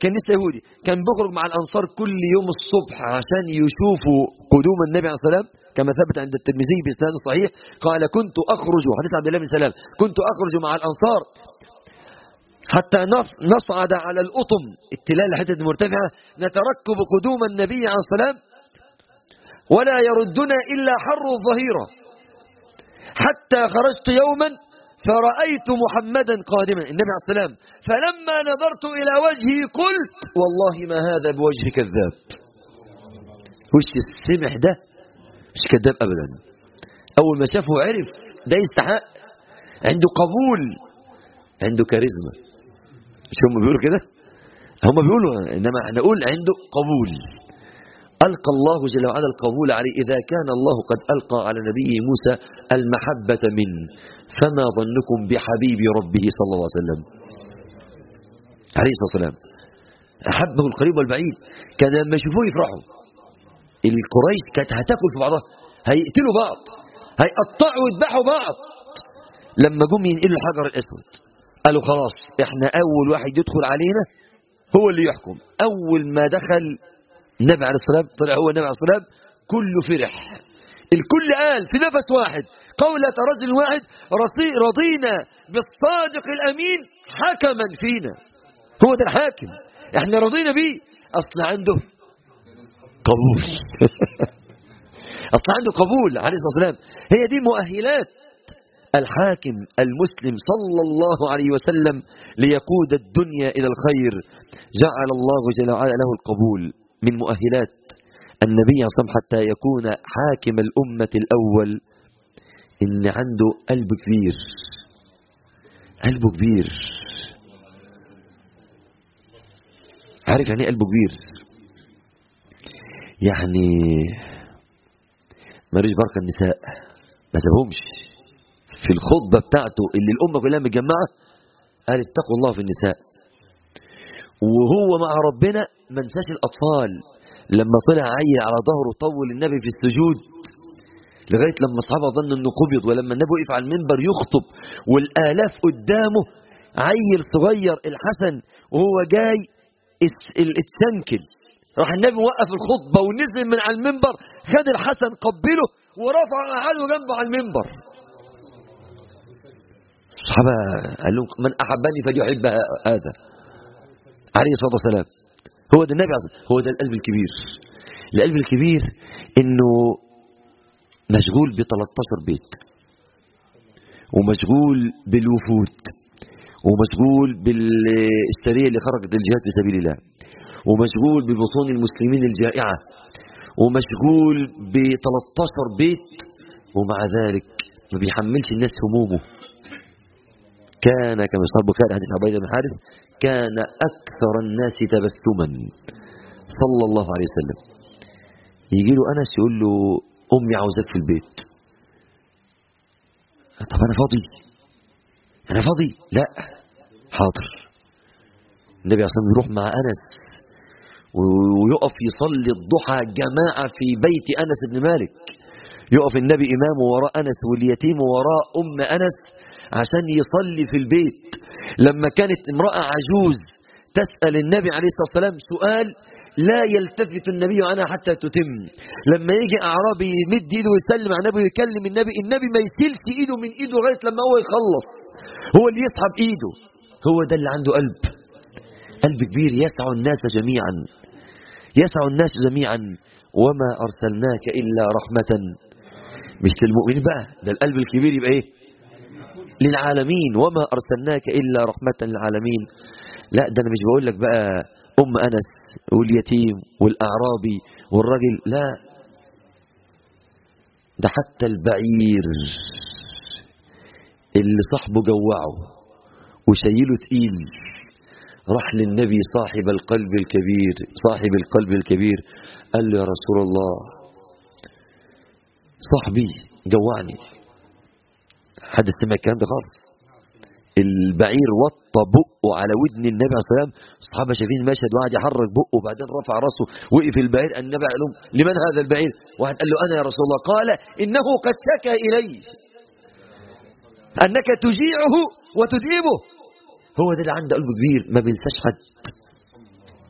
كان لسه يهودي كان بيخرج مع الأنصار كل يوم الصبح عشان يشوفوا قدوم النبي عليه الصلاة والسلام كما ثبت عند الترمذي بإسناد صحيح قال كنت أخرج حديث عبد الله بن سلام كنت أخرج مع الأنصار حتى نصعد على الأطم التلال الحتة المرتفعة نتركب قدوم النبي عليه الصلاة والسلام ولا يردنا إلا حر الظهيرة حتى خرجت يوما فرأيت محمدا قادما النبي عليه السلام فلما نظرت إلى وجهه قلت والله ما هذا بوجه كذاب وش السمح ده مش كذاب أبدا أول ما شافه عرف ده يستحق عنده قبول عنده كاريزما مش هم بيقولوا كده هم بيقولوا إنما نقول عنده قبول ألقى الله جل وعلا القبول عليه إذا كان الله قد ألقى على نبيه موسى المحبة منه فما ظنكم بحبيب ربه صلى الله عليه وسلم عليه الصلاة والسلام أحبه القريب والبعيد كان لما يشوفوه يفرحوا القريش كانت هتاكل في بعضها هيقتلوا بعض هيقطعوا ويذبحوا بعض لما جم ينقلوا الحجر الأسود قالوا خلاص احنا أول واحد يدخل علينا هو اللي يحكم أول ما دخل النبي عليه الصلاة والسلام طلع هو النبي عليه الصلاة والسلام كله فرح الكل قال في نفس واحد قولة رجل واحد رضينا بالصادق الأمين حكما فينا هو ده الحاكم احنا رضينا بيه أصل عنده قبول أصل عنده قبول عليه الصلاة والسلام هي دي مؤهلات الحاكم المسلم صلى الله عليه وسلم ليقود الدنيا إلى الخير جعل الله جل وعلا له القبول من مؤهلات النبي صلى الله عليه وسلم حتى يكون حاكم الأمة الأول إن عنده قلب كبير قلبه كبير عارف يعني قلبه كبير يعني مالوش بركة النساء ما سابهمش في الخطبة بتاعته اللي الأمة كلها متجمعة قال اتقوا الله في النساء وهو مع ربنا ما انساش الأطفال لما طلع عيل على ظهره طول النبي في السجود لغاية لما أصحابه ظنوا أنه قبض ولما النبي وقف على المنبر يخطب والآلاف قدامه عيل صغير الحسن وهو جاي اتسنكل راح النبي وقف الخطبة ونزل من على المنبر خد الحسن قبله ورفع أعاله جنبه على المنبر الصحابة قال لهم من أحبني فليحب هذا عليه الصلاة والسلام هو ده النبي عصر. هو ده القلب الكبير القلب الكبير انه مشغول ب 13 بيت ومشغول بالوفود ومشغول بالسريه اللي خرجت للجهاد في سبيل الله ومشغول ببطون المسلمين الجائعه ومشغول ب 13 بيت ومع ذلك ما بيحملش الناس همومه كان كما يصحب البخاري حديث عبيده بن حارث كان أكثر الناس تبسما صلى الله عليه وسلم يجي له أنس يقول له أمي عاوزاك في البيت طب أنا فاضي أنا فاضي لا حاضر النبي عليه الصلاة والسلام يروح مع أنس ويقف يصلي الضحى جماعة في بيت أنس بن مالك يقف النبي إمامه وراء أنس واليتيم وراء أم أنس عشان يصلي في البيت لما كانت امرأة عجوز تسأل النبي عليه الصلاة والسلام سؤال لا يلتفت النبي عنها حتى تتم لما يجي أعرابي يمد ايده ويسلم على النبي ويكلم النبي النبي ما يسيلش ايده من ايده لغاية لما هو يخلص هو اللي يسحب ايده هو ده اللي عنده قلب قلب كبير يسع الناس جميعا يسع الناس جميعا وما أرسلناك إلا رحمة مش للمؤمنين بقى ده القلب الكبير يبقى ايه للعالمين وما أرسلناك إلا رحمة للعالمين لا ده أنا مش بقول لك بقى أم أنس واليتيم والأعرابي والراجل لا ده حتى البعير اللي صاحبه جوعه وشايله تقيل راح للنبي صاحب القلب الكبير صاحب القلب الكبير قال له يا رسول الله صاحبي جوعني حد سمع الكلام ده خالص البعير وطى بقه على ودن النبي عليه الصلاه والسلام الصحابه شايفين المشهد وقعد يحرك بقه وبعدين رفع راسه وقف البعير النبي قال لهم لمن هذا البعير واحد قال له انا يا رسول الله قال انه قد شكى الي انك تجيعه وتدئبه هو ده اللي عنده قلب كبير ما بينساش حد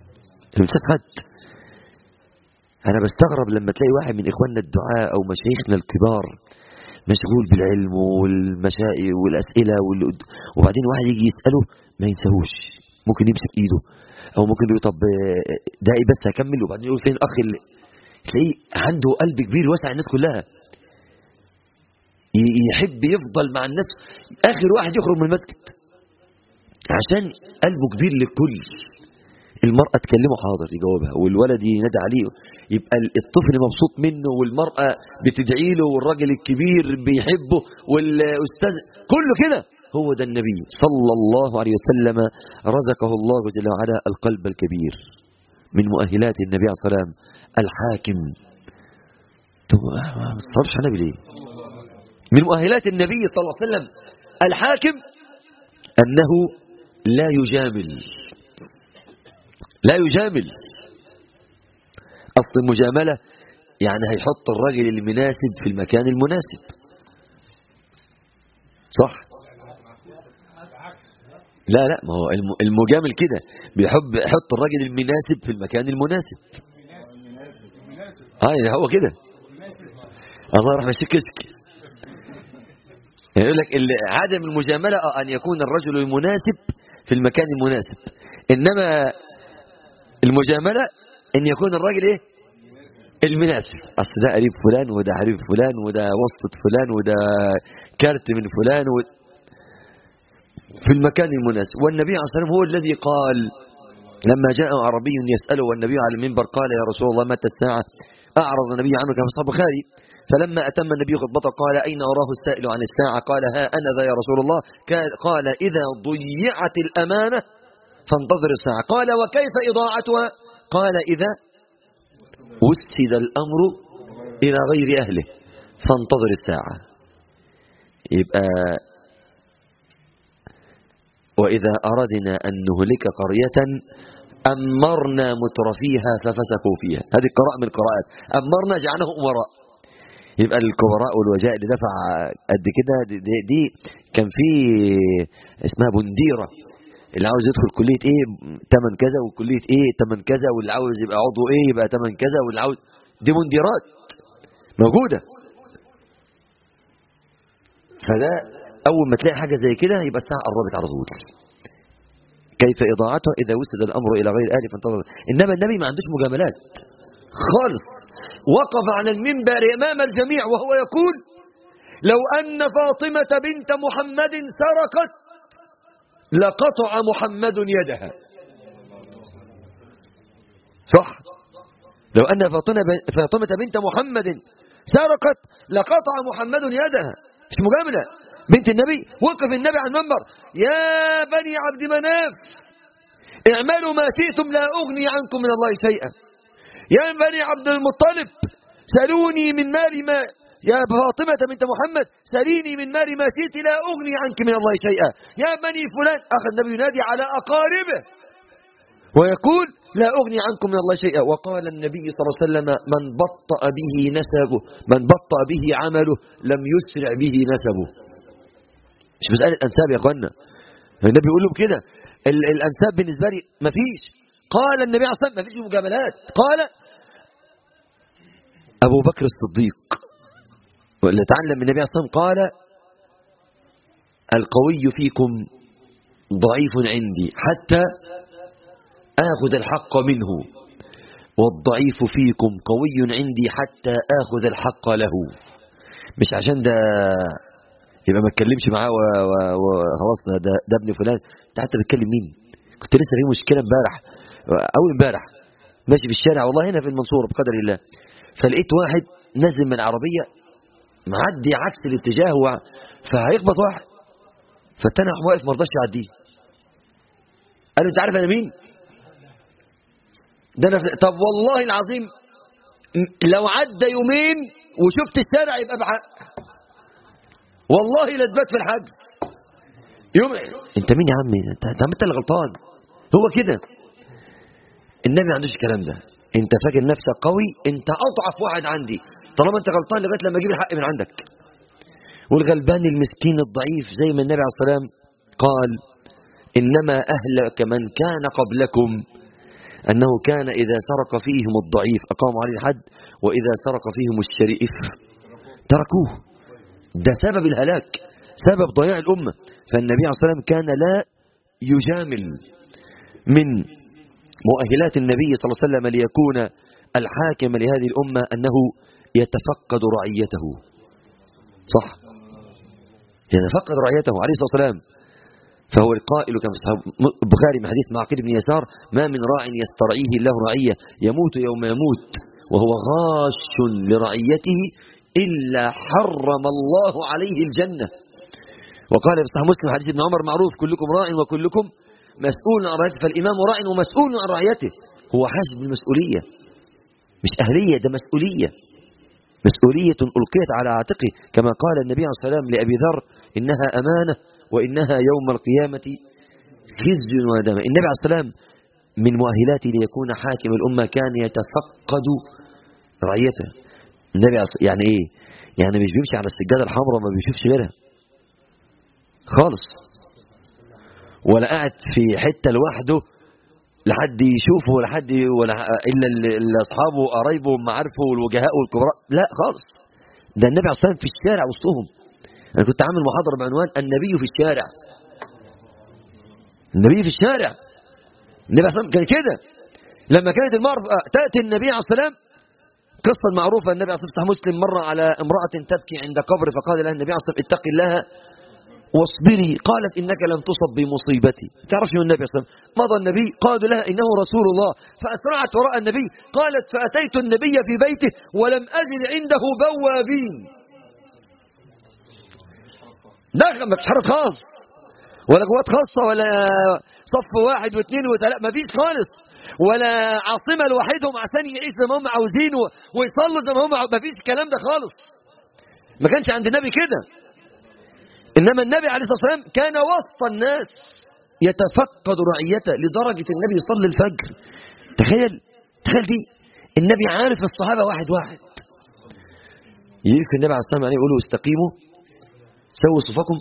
ما بنساش حد انا بستغرب لما تلاقي واحد من اخواننا الدعاء او مشايخنا الكبار مشغول بالعلم والمشائي والاسئله وال- وبعدين واحد يجي يساله ما ينساهوش ممكن يمسك ايده او ممكن يقول طب آه، دقيق بس هكمل وبعدين يقول فين الاخ اللي تلاقيه عنده قلب كبير واسع الناس كلها ي- يحب يفضل مع الناس اخر واحد يخرج من المسجد عشان قلبه كبير للكل المرأة تكلمه حاضر يجاوبها والولد ينادى عليه يبقى الطفل مبسوط منه والمرأة بتدعي له والراجل الكبير بيحبه والأستاذ كله كده هو ده النبي صلى الله عليه وسلم رزقه الله جل وعلا القلب الكبير من مؤهلات النبي عليه الصلاة والسلام الحاكم طب ما تصرفش على ليه من مؤهلات النبي صلى الله عليه وسلم الحاكم أنه لا يجامل لا يجامل أصل المجاملة يعني هيحط الراجل المناسب في المكان المناسب صح لا لا ما هو الم- المجامل كده بيحب يحط الراجل المناسب في المكان المناسب اه يعني هو كده الله يرحم الشيخ كشك يعني يقول لك ال- عدم المجاملة آه، أن يكون الرجل المناسب في المكان المناسب إنما المجاملة أن يكون الراجل إيه المناسب أصل ده قريب فلان وده حبيب فلان وده وسطة فلان وده كارت من فلان و... في المكان المناسب والنبي عليه الصلاة والسلام هو الذي قال لما جاء عربي يسأله والنبي على المنبر قال يا رسول الله متى الساعة أعرض النبي عنه كما في صحيح البخاري فلما أتم النبي خطبته قال أين أراه السائل عن الساعة قال ها أنا ذا يا رسول الله كا- قال إذا ضيعت الأمانة فانتظر الساعة قال وكيف إضاعتها قال إذا وسد الأمر إلى غير أهله فانتظر الساعة يبقى وإذا أردنا أن نهلك قرية أمرنا مترفيها ففسقوا فيها هذه قراءة من القراءات أمرنا جعلهم أمراء يبقى الكبراء والوجاء اللي دفع قد كده دي, دي, دي كان في اسمها بنديرة اللي عاوز يدخل كلية ايه تمن كذا وكلية ايه تمن كذا واللي عاوز يبقى عضو ايه يبقى تمن كذا واللي عاوز دي منديرات موجودة فده أول ما تلاقي حاجة زي كده يبقى الساعة قربت على طول كيف إضاعتها إذا وسد الأمر إلى غير أهله فانتظر إنما النبي ما عندوش مجاملات خالص وقف على المنبر أمام الجميع وهو يقول لو أن فاطمة بنت محمد سرقت لقطع محمد يدها صح لو أن فاطمة فاطمة بنت محمد سرقت لقطع محمد يدها مش مجاملة بنت النبي وقف النبي على المنبر يا بني عبد مناف اعملوا ما شئتم لا أغني عنكم من الله شيئا يا بني عبد المطلب سلوني من مال ما يا فاطمة بنت محمد سليني من مال ما شئت لا أغني عنك من الله شيئا يا بني فلان أخذ النبي ينادي على أقاربه ويقول لا أغني عنكم من الله شيئا وقال النبي صلى الله عليه وسلم من بطأ به نسبه من بطأ به عمله لم يسرع به نسبه مش مسألة أنساب يا أخوانا النبي يقول لهم كده ال- الأنساب بالنسبة لي مفيش قال النبي عليه الصلاة والسلام مفيش مجاملات قال أبو بكر الصديق واللي تعلم من النبي عليه الصلاة والسلام قال القوي فيكم ضعيف عندي حتى آخذ الحق منه والضعيف فيكم قوي عندي حتى آخذ الحق له مش عشان ده يبقى ما اتكلمش معاه و- و- وخلاصنا ده ده ابن فلان انت حتى بتكلم مين كنت لسه في مشكله امبارح اول امبارح ماشي في الشارع والله هنا في المنصوره بقدر الله فلقيت واحد نازل من العربيه معدي عكس الاتجاه و... فهيخبط واحد فالتاني راح واقف ما رضاش يعديه قال له انت عارف انا مين؟ ده انا في- طب والله العظيم م- لو عدى يومين وشفت الشارع يبقى بحق والله لا تبات في الحجز يوم انت مين يا عمي انت انت انت اللي غلطان هو كده النبي ما عندوش الكلام ده انت فاكر نفسك قوي انت اضعف واحد عندي طالما انت غلطان لغايه لما اجيب الحق من عندك والغلبان المسكين الضعيف زي ما النبي عليه الصلاه والسلام قال انما اهلك من كان قبلكم أنه كان إذا سرق فيهم الضعيف أقاموا عليه الحد وإذا سرق فيهم الشريف تركوه ده سبب الهلاك سبب ضياع الأمة فالنبي عليه الصلاة والسلام كان لا يجامل من مؤهلات النبي صلى الله عليه وسلم ليكون الحاكم لهذه الأمة أنه يتفقد رعيته صح يتفقد رعيته عليه الصلاة والسلام فهو القائل كما في البخاري من حديث معقل بن يسار ما من راع يسترعيه الله رعية يموت يوم يموت وهو غاش لرعيته إلا حرم الله عليه الجنة وقال في صحيح مسلم حديث ابن عمر معروف كلكم راع وكلكم مسؤول عن رعيته فالإمام راع ومسؤول عن رعيته هو حاسب بالمسؤولية مش أهلية ده مسؤولية مسؤولية ألقيت على عاتقه كما قال النبي عليه الصلاة والسلام لأبي ذر إنها أمانة وإنها يوم القيامة خزي ودم النبي عليه الصلاة والسلام من مؤهلاته ليكون حاكم الأمة كان يتفقد رعيته النبي يعني إيه يعني مش بيمشي على السجادة الحمراء ما بيشوفش غيرها خالص ولا قاعد في حتة لوحده لحد يشوفه ولا حد ولا الا اللي اصحابه وقرايبه ومعارفه والوجهاء والكبراء لا خالص ده النبي عليه الصلاه والسلام في الشارع وسطهم انا كنت عامل محاضره بعنوان النبي في الشارع النبي في الشارع النبي عليه الصلاه والسلام كان كده لما كانت المرأة تأتي النبي عليه الصلاة والسلام قصة معروفة النبي عليه الصلاة والسلام مسلم مر على امرأة تبكي عند قبر فقال لها النبي عليه الصلاة والسلام اتقي الله واصبري قالت إنك لم تصب بمصيبتي تعرف من النبي صلى الله عليه وسلم مضى النبي قالوا لها إنه رسول الله فأسرعت وراء النبي قالت فأتيت النبي في بيته ولم أجد عنده بوابين دخل ما فيش حرس خاص ولا قوات خاصة ولا صف واحد واثنين وثلاثة ما فيش خالص ولا عاصمة لوحدهم عشان يعيش زي ما هم عاوزين ويصلوا زي ما هم ما فيش الكلام ده خالص ما كانش عند النبي كده إنما النبي عليه الصلاة والسلام كان وسط الناس يتفقد رعيته لدرجة النبي يصلي الفجر تخيل تخيل دي النبي عارف الصحابة واحد واحد يجيك النبي عليه الصلاة والسلام يقولوا استقيموا سووا صفكم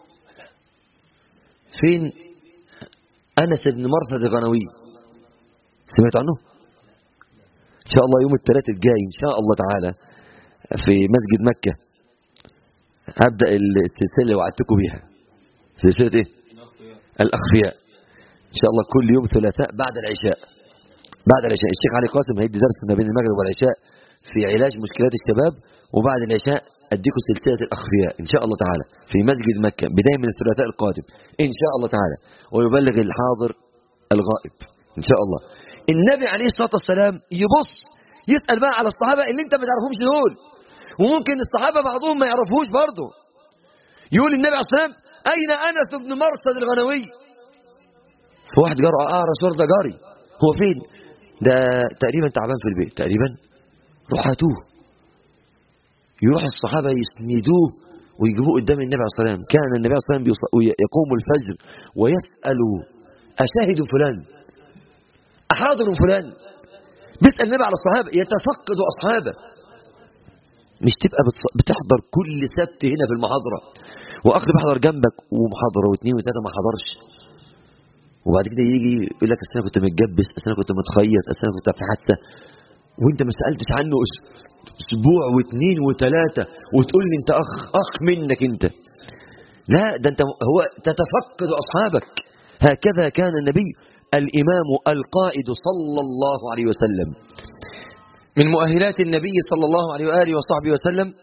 فين أنس بن مرثد الغنوي سمعت عنه إن شاء الله يوم الثلاث الجاي إن شاء الله تعالى في مسجد مكة هبدأ السلسلة اللي وعدتكم بيها سلسلة ايه الأخفياء إن شاء الله كل يوم ثلاثاء بعد العشاء بعد العشاء الشيخ علي قاسم هيدي درس ما بين المغرب والعشاء في علاج مشكلات الشباب وبعد العشاء أديكم سلسلة الأخفياء إن شاء الله تعالى في مسجد مكة بداية من الثلاثاء القادم إن شاء الله تعالى ويبلغ الحاضر الغائب إن شاء الله النبي عليه الصلاة والسلام يبص يسأل بقى على الصحابة اللي انت ما تعرفهمش دول وممكن الصحابة بعضهم ما يعرفوش برضه يقول النبي عليه الصلاة والسلام أين أنس بن مرصد الغنوي فواحد جار آه رسول ده جاري هو فين ده تقريبا تعبان في البيت تقريبا روح هاتوه يروح الصحابة يسندوه ويجيبوه قدام النبي عليه الصلاة والسلام كان النبي عليه الصلاة والسلام يقوم الفجر ويسأل أشاهد فلان أحاضر فلان بيسأل النبي على الصحابة يتفقد أصحابه مش تبقى بتحضر كل سبت هنا في المحاضرة واخ بيحضر جنبك ومحاضرة واثنين وثلاثة ما حضرش وبعد كده يجي يقول لك اصل انا كنت متجبس اصل انا كنت متخيط اصل انا كنت في حادثة وانت ما سألتش عنه اسبوع واثنين وثلاثة وتقول لي انت اخ اخ منك انت لا ده انت هو تتفقد اصحابك هكذا كان النبي الامام القائد صلى الله عليه وسلم من مؤهلات النبي صلى الله عليه وآله وصحبه وسلم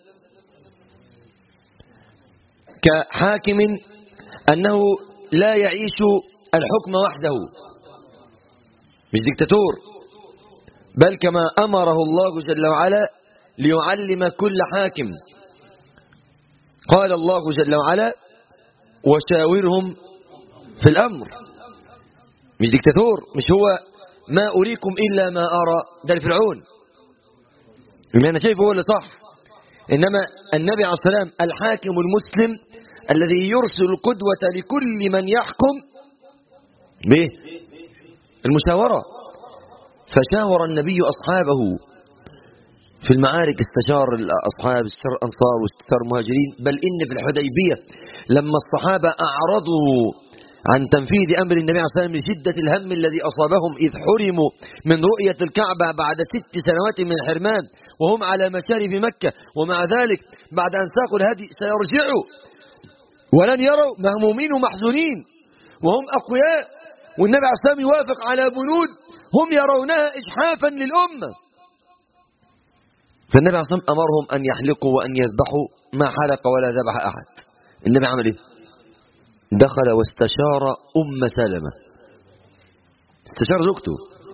كحاكم أنه لا يعيش الحكم وحده مش ديكتاتور بل كما أمره الله جل وعلا ليعلم كل حاكم قال الله جل وعلا وشاورهم في الأمر مش ديكتاتور مش هو ما أريكم إلا ما أرى ده الفرعون اللي أنا شايفه هو اللي صح إنما النبي عليه الصلاة والسلام الحاكم المسلم الذي يرسل القدوة لكل من يحكم به المشاورة فشاور النبي أصحابه في المعارك استشار الأصحاب استشار الأنصار واستشار المهاجرين بل إن في الحديبية لما الصحابة أعرضوا عن تنفيذ أمر النبي عليه الصلاة والسلام لشدة الهم الذي أصابهم إذ حرموا من رؤية الكعبة بعد ست سنوات من الحرمان وهم على مشارف مكة ومع ذلك بعد أن ساقوا الهدي سيرجعوا ولن يروا مهمومين ومحزونين وهم أقوياء والنبي عليه الصلاة والسلام يوافق على بنود هم يرونها إجحافا للأمة فالنبي عليه الصلاة والسلام أمرهم أن يحلقوا وأن يذبحوا ما حلق ولا ذبح أحد النبي عمل إيه دخل واستشار أم سلمة استشار زوجته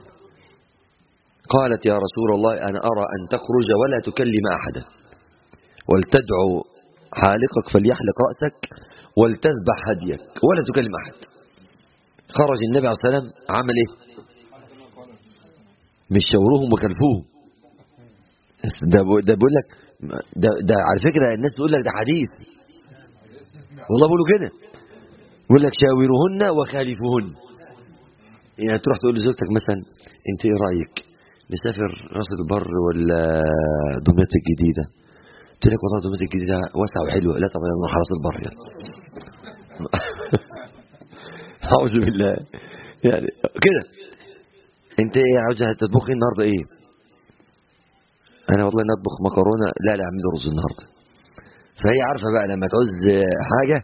قالت يا رسول الله أنا أرى أن تخرج ولا تكلم أحدا ولتدعو حالقك فليحلق رأسك ولتذبح هديك ولا تكلم أحد خرج النبي عليه الصلاة والسلام عمل إيه مش شوروهم وكلفوهم ده ده بيقول لك ده, ده على فكرة الناس بتقول لك ده حديث والله بيقولوا كده يقول لك شاورهن وخالفوهن يعني تروح تقول لزوجتك مثلا انت ايه رايك نسافر راس البر ولا دمياط الجديده قلت لك والله دمياط الجديده واسعه وحلوه لا طبعا نروح راس البر يعني اعوذ بالله يعني كده انت ايه عاوزه تطبخي النهارده ايه انا والله نطبخ مكرونه لا لا اعمل رز النهارده فهي عارفه بقى لما تعوز حاجه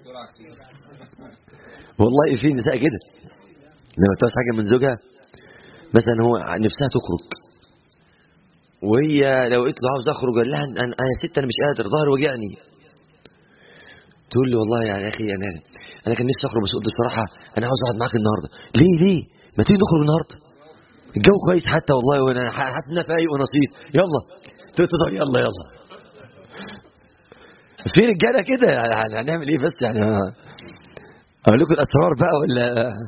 والله في نساء كده لما تعوز حاجه من زوجها مثلا هو نفسها تخرج وهي لو قلت له عاوز اخرج قال لها انا انا ست انا مش قادر ظهري وجعني تقول لي والله يعني يا اخي انا انا كان نفسي اخرج بس قلت بصراحه انا عاوز اقعد معاك النهارده ليه ليه ما تيجي نخرج النهارده الجو كويس حتى والله وانا حاسس ان انا فايق ونصيب يلا تقول طب يلا يلا في رجاله كده يعني هنعمل ايه بس يعني اقول لكم الاسرار بقى ولا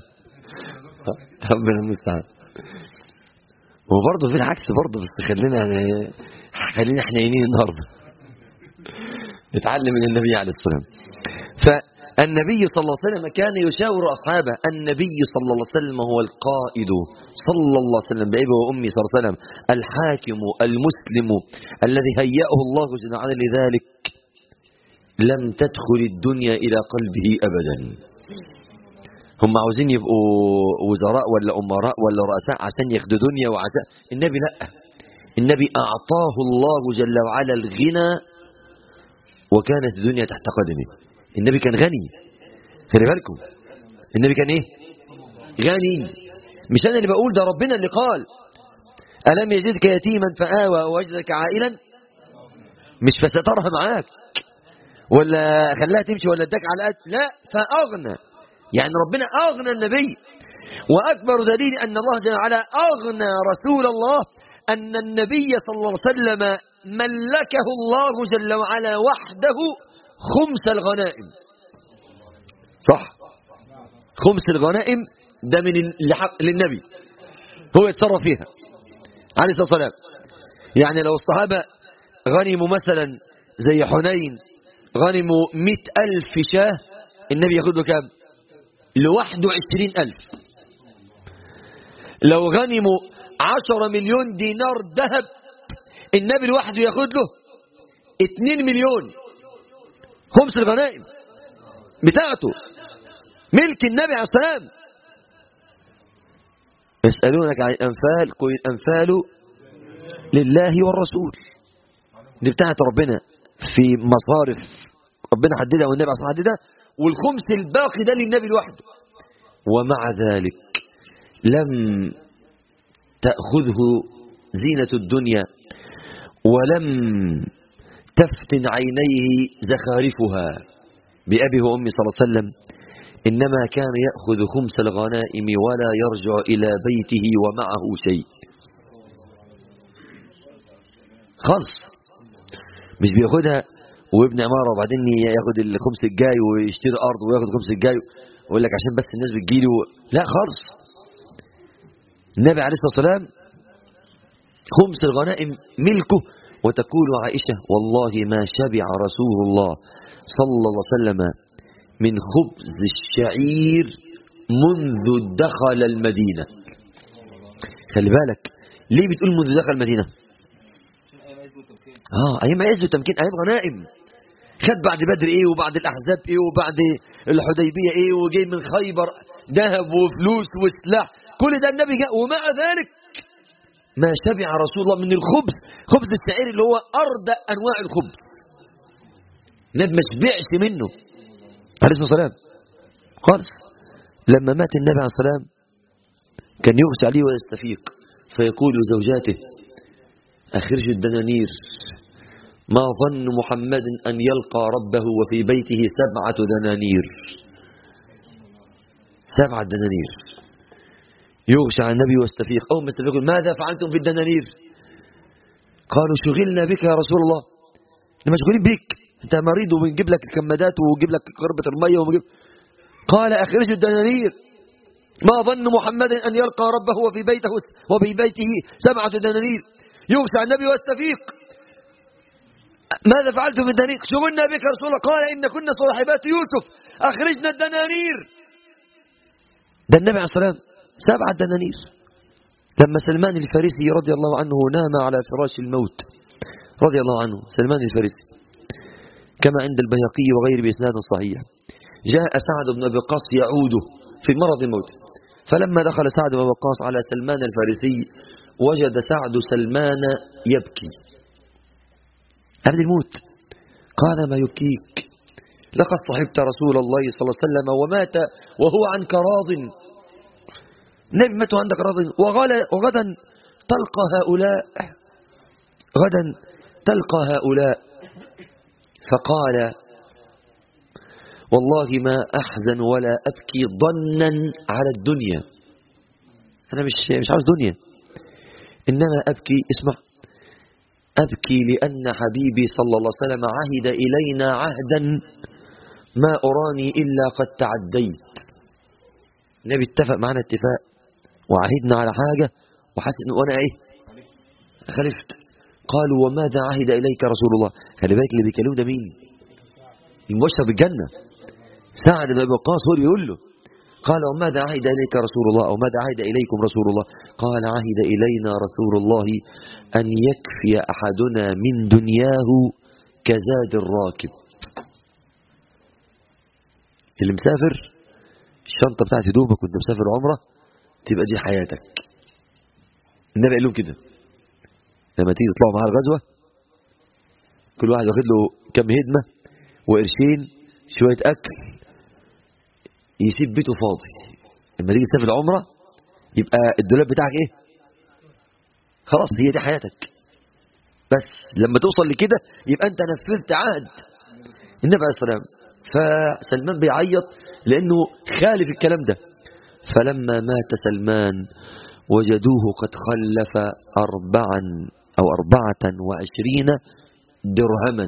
ربنا المستعان وبرضه في العكس برضه بس خلينا يعني خلينا حنينين النهارده نتعلم من النبي عليه الصلاه والسلام فالنبي صلى الله عليه وسلم كان يشاور اصحابه النبي صلى الله عليه وسلم هو القائد صلى الله عليه وسلم بابي وامي صلى الله عليه وسلم الحاكم المسلم الذي هيأه الله جل وعلا لذلك لم تدخل الدنيا الى قلبه ابدا هم عاوزين يبقوا وزراء ولا امراء ولا رؤساء عشان ياخدوا دنيا وعشان النبي لا النبي اعطاه الله جل وعلا الغنى وكانت الدنيا تحت قدمه النبي كان غني خلي بالكم النبي كان ايه غني مش انا اللي بقول ده ربنا اللي قال الم يجدك يتيما فآوى ووجدك عائلا مش فسترها معاك ولا خلاها تمشي ولا اداك على قد لا فاغنى يعني ربنا اغنى النبي واكبر دليل ان الله جل وعلا اغنى رسول الله ان النبي صلى الله عليه وسلم ملكه الله جل وعلا وحده خمس الغنائم صح خمس الغنائم ده من لحق للنبي هو يتصرف فيها عليه الصلاه والسلام يعني لو الصحابه غنموا مثلا زي حنين غنموا مئة ألف شاه النبي ياخد له كام لوحده عشرين ألف لو غنموا عشرة مليون دينار ذهب النبي لوحده ياخد له اتنين مليون خمس الغنائم بتاعته ملك النبي عليه السلام يسألونك عن الأنفال قل الأنفال لله والرسول دي بتاعت ربنا في مصارف ربنا حددها والنبي عليه الصلاة حددها والخمس الباقي ده للنبي لوحده ومع ذلك لم تأخذه زينة الدنيا ولم تفتن عينيه زخارفها بأبي وأمي صلى الله عليه وسلم إنما كان يأخذ خمس الغنائم ولا يرجع إلى بيته ومعه شيء خلص مش بياخدها وابن عمارة وبعدين ياخد الخمس الجاي ويشتري أرض وياخد الخمس الجاي ويقول لك عشان بس الناس بتجيله لا خالص النبي عليه الصلاة والسلام خمس الغنائم ملكه وتقول عائشة والله ما شبع رسول الله صلى الله عليه وسلم من خبز الشعير منذ دخل المدينة خلي بالك ليه بتقول منذ دخل المدينة اه ايام عز وتمكين ايام غنائم خد بعد بدر ايه وبعد الاحزاب ايه وبعد الحديبيه ايه وجاي من خيبر ذهب وفلوس وسلاح كل ده النبي جاء ومع ذلك ما شبع رسول الله من الخبز خبز الشعير اللي هو اردى انواع الخبز النبي ما شبعش منه عليه الصلاه والسلام خالص لما مات النبي عليه الصلاه والسلام كان يغشى عليه ويستفيق فيقول لزوجاته أخرج الدنانير ما ظن محمد أن يلقى ربه وفي بيته سبعة دنانير سبعة دنانير يغشى على النبي واستفيق أول ما استفيق ماذا فعلتم في الدنانير قالوا شغلنا بك يا رسول الله احنا مشغولين بك انت مريض وبنجيب لك الكمادات ونجيب لك قربة المية ونجيب قال أخرجوا الدنانير ما ظن محمد أن يلقى ربه وفي بيته وفي بيته سبعة دنانير يغشى على النبي واستفيق ماذا فعلت في الدنانير شغلنا بك يا رسول الله قال إن كنا صاحبات يوسف أخرجنا الدنانير ده النبي عليه الصلاة والسلام سبعة دنانير لما سلمان الفارسي رضي الله عنه نام على فراش الموت رضي الله عنه سلمان الفارسي كما عند البيهقي وغيره بإسناد صحيح جاء سعد بن أبي وقاص يعوده في مرض الموت فلما دخل سعد بن وقاص على سلمان الفارسي وجد سعد سلمان يبكي قبل الموت قال ما يبكيك لقد صحبت رسول الله صلى الله عليه وسلم ومات وهو عنك راض نبي مات عندك راض وغدا تلقى هؤلاء غدا تلقى هؤلاء فقال والله ما أحزن ولا أبكي ظنا على الدنيا أنا مش مش عاوز دنيا إنما أبكي اسمع أبكي لأن حبيبي صلى الله عليه وسلم عهد إلينا عهدا ما أراني إلا قد تعديت النبي اتفق معنا اتفاق وعهدنا على حاجة وحسن وأنا إيه خلفت قالوا وماذا عهد إليك رسول الله خلي بالك اللي بيكلمه ده مين المبشر بالجنة سعد بن أبي وقاص هو اللي يقول له قال وماذا عهد إليك رسول الله أو ماذا عهد إليكم رسول الله قال عهد إلينا رسول الله أن يكفي أحدنا من دنياه كزاد الراكب اللي مسافر الشنطة بتاعت هدومك وانت مسافر عمرة تبقى دي حياتك النبي قال لهم كده لما تيجي تطلعوا معاه الغزوة كل واحد واخد له كم هدمة وقرشين شوية أكل يسيب بيته فاضي لما تيجي تسافر عمرة يبقى الدولاب بتاعك ايه خلاص هي دي حياتك بس لما توصل لكده يبقى انت نفذت عهد النبي عليه الصلاه والسلام فسلمان بيعيط لانه خالف الكلام ده فلما مات سلمان وجدوه قد خلف أربعا أو أربعة وعشرين درهما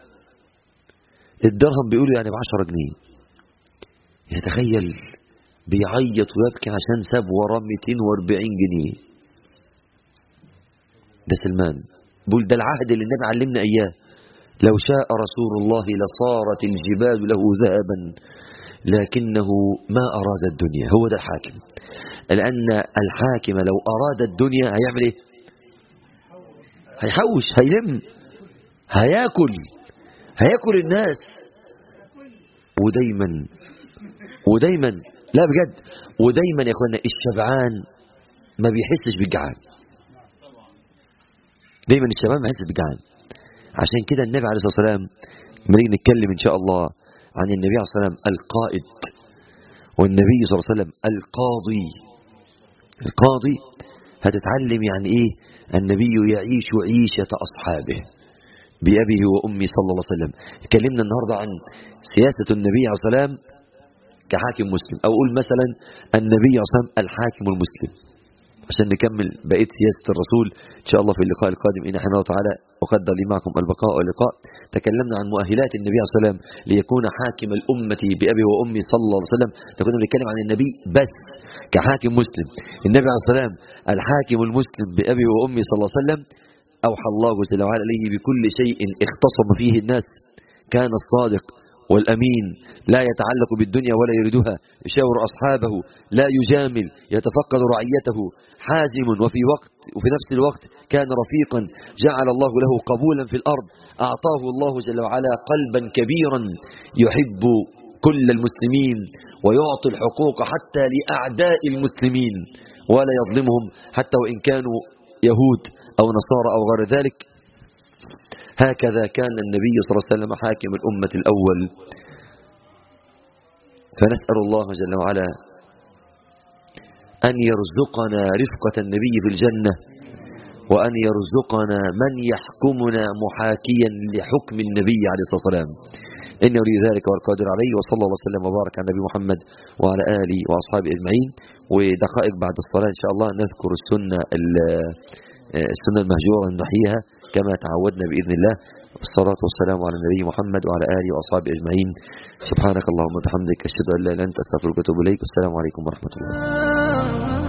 الدرهم بيقولوا يعني بعشرة جنيه يتخيل بيعيط ويبكي عشان ساب وراه 240 جنيه ده سلمان بقول ده العهد اللي النبي علمنا اياه لو شاء رسول الله لصارت الجبال له ذهبا لكنه ما اراد الدنيا هو ده الحاكم لان الحاكم لو اراد الدنيا هيعمل ايه هيحوش هيلم هياكل هياكل الناس ودايما ودايما لا بجد ودايما يا اخوانا الشبعان ما بيحسش بالجعان دايما الشباب ما بيحسش بالجعان عشان كده النبي عليه الصلاه والسلام لما نيجي نتكلم ان شاء الله عن النبي عليه الصلاه والسلام القائد والنبي صلى الله عليه وسلم القاضي القاضي هتتعلم يعني ايه النبي يعيش عيشه اصحابه بأبيه وأمي صلى الله عليه وسلم تكلمنا النهاردة عن سياسة النبي عليه الصلاة والسلام كحاكم مسلم أو أقول مثلا النبي عليه الصلاة والسلام الحاكم المسلم عشان نكمل بقية سياسة الرسول إن شاء الله في اللقاء القادم إن حين الله تعالى وقدر لي معكم البقاء واللقاء تكلمنا عن مؤهلات النبي عليه الصلاة والسلام ليكون حاكم الأمة بأبي وأمي صلى الله عليه وسلم كنا بنتكلم عن النبي بس كحاكم مسلم النبي عليه الصلاة والسلام الحاكم المسلم بأبي وأمي صلى الله عليه وسلم أوحى الله جل وعلا إليه بكل شيء اختصم فيه الناس كان الصادق والأمين لا يتعلق بالدنيا ولا يريدها يشاور أصحابه لا يجامل يتفقد رعيته حازم وفي وقت وفي نفس الوقت كان رفيقا جعل الله له قبولا في الأرض أعطاه الله جل وعلا قلبا كبيرا يحب كل المسلمين ويعطي الحقوق حتى لأعداء المسلمين ولا يظلمهم حتى وإن كانوا يهود أو نصارى أو غير ذلك هكذا كان النبي صلى الله عليه وسلم حاكم الأمة الأول فنسأل الله جل وعلا أن يرزقنا رفقة النبي في الجنة وأن يرزقنا من يحكمنا محاكيا لحكم النبي عليه الصلاة والسلام إن يريد ذلك والقادر عليه وصلى الله وسلم وبارك على النبي محمد وعلى آله وأصحابه أجمعين ودقائق بعد الصلاة إن شاء الله نذكر السنة السنة المهجورة نحيها كما تعودنا بإذن الله والصلاة والسلام على النبي محمد وعلى آله وأصحابه أجمعين سبحانك اللهم وبحمدك أشهد أن لا إله إلا أنت أستغفرك وأتوب إليك والسلام عليكم ورحمة الله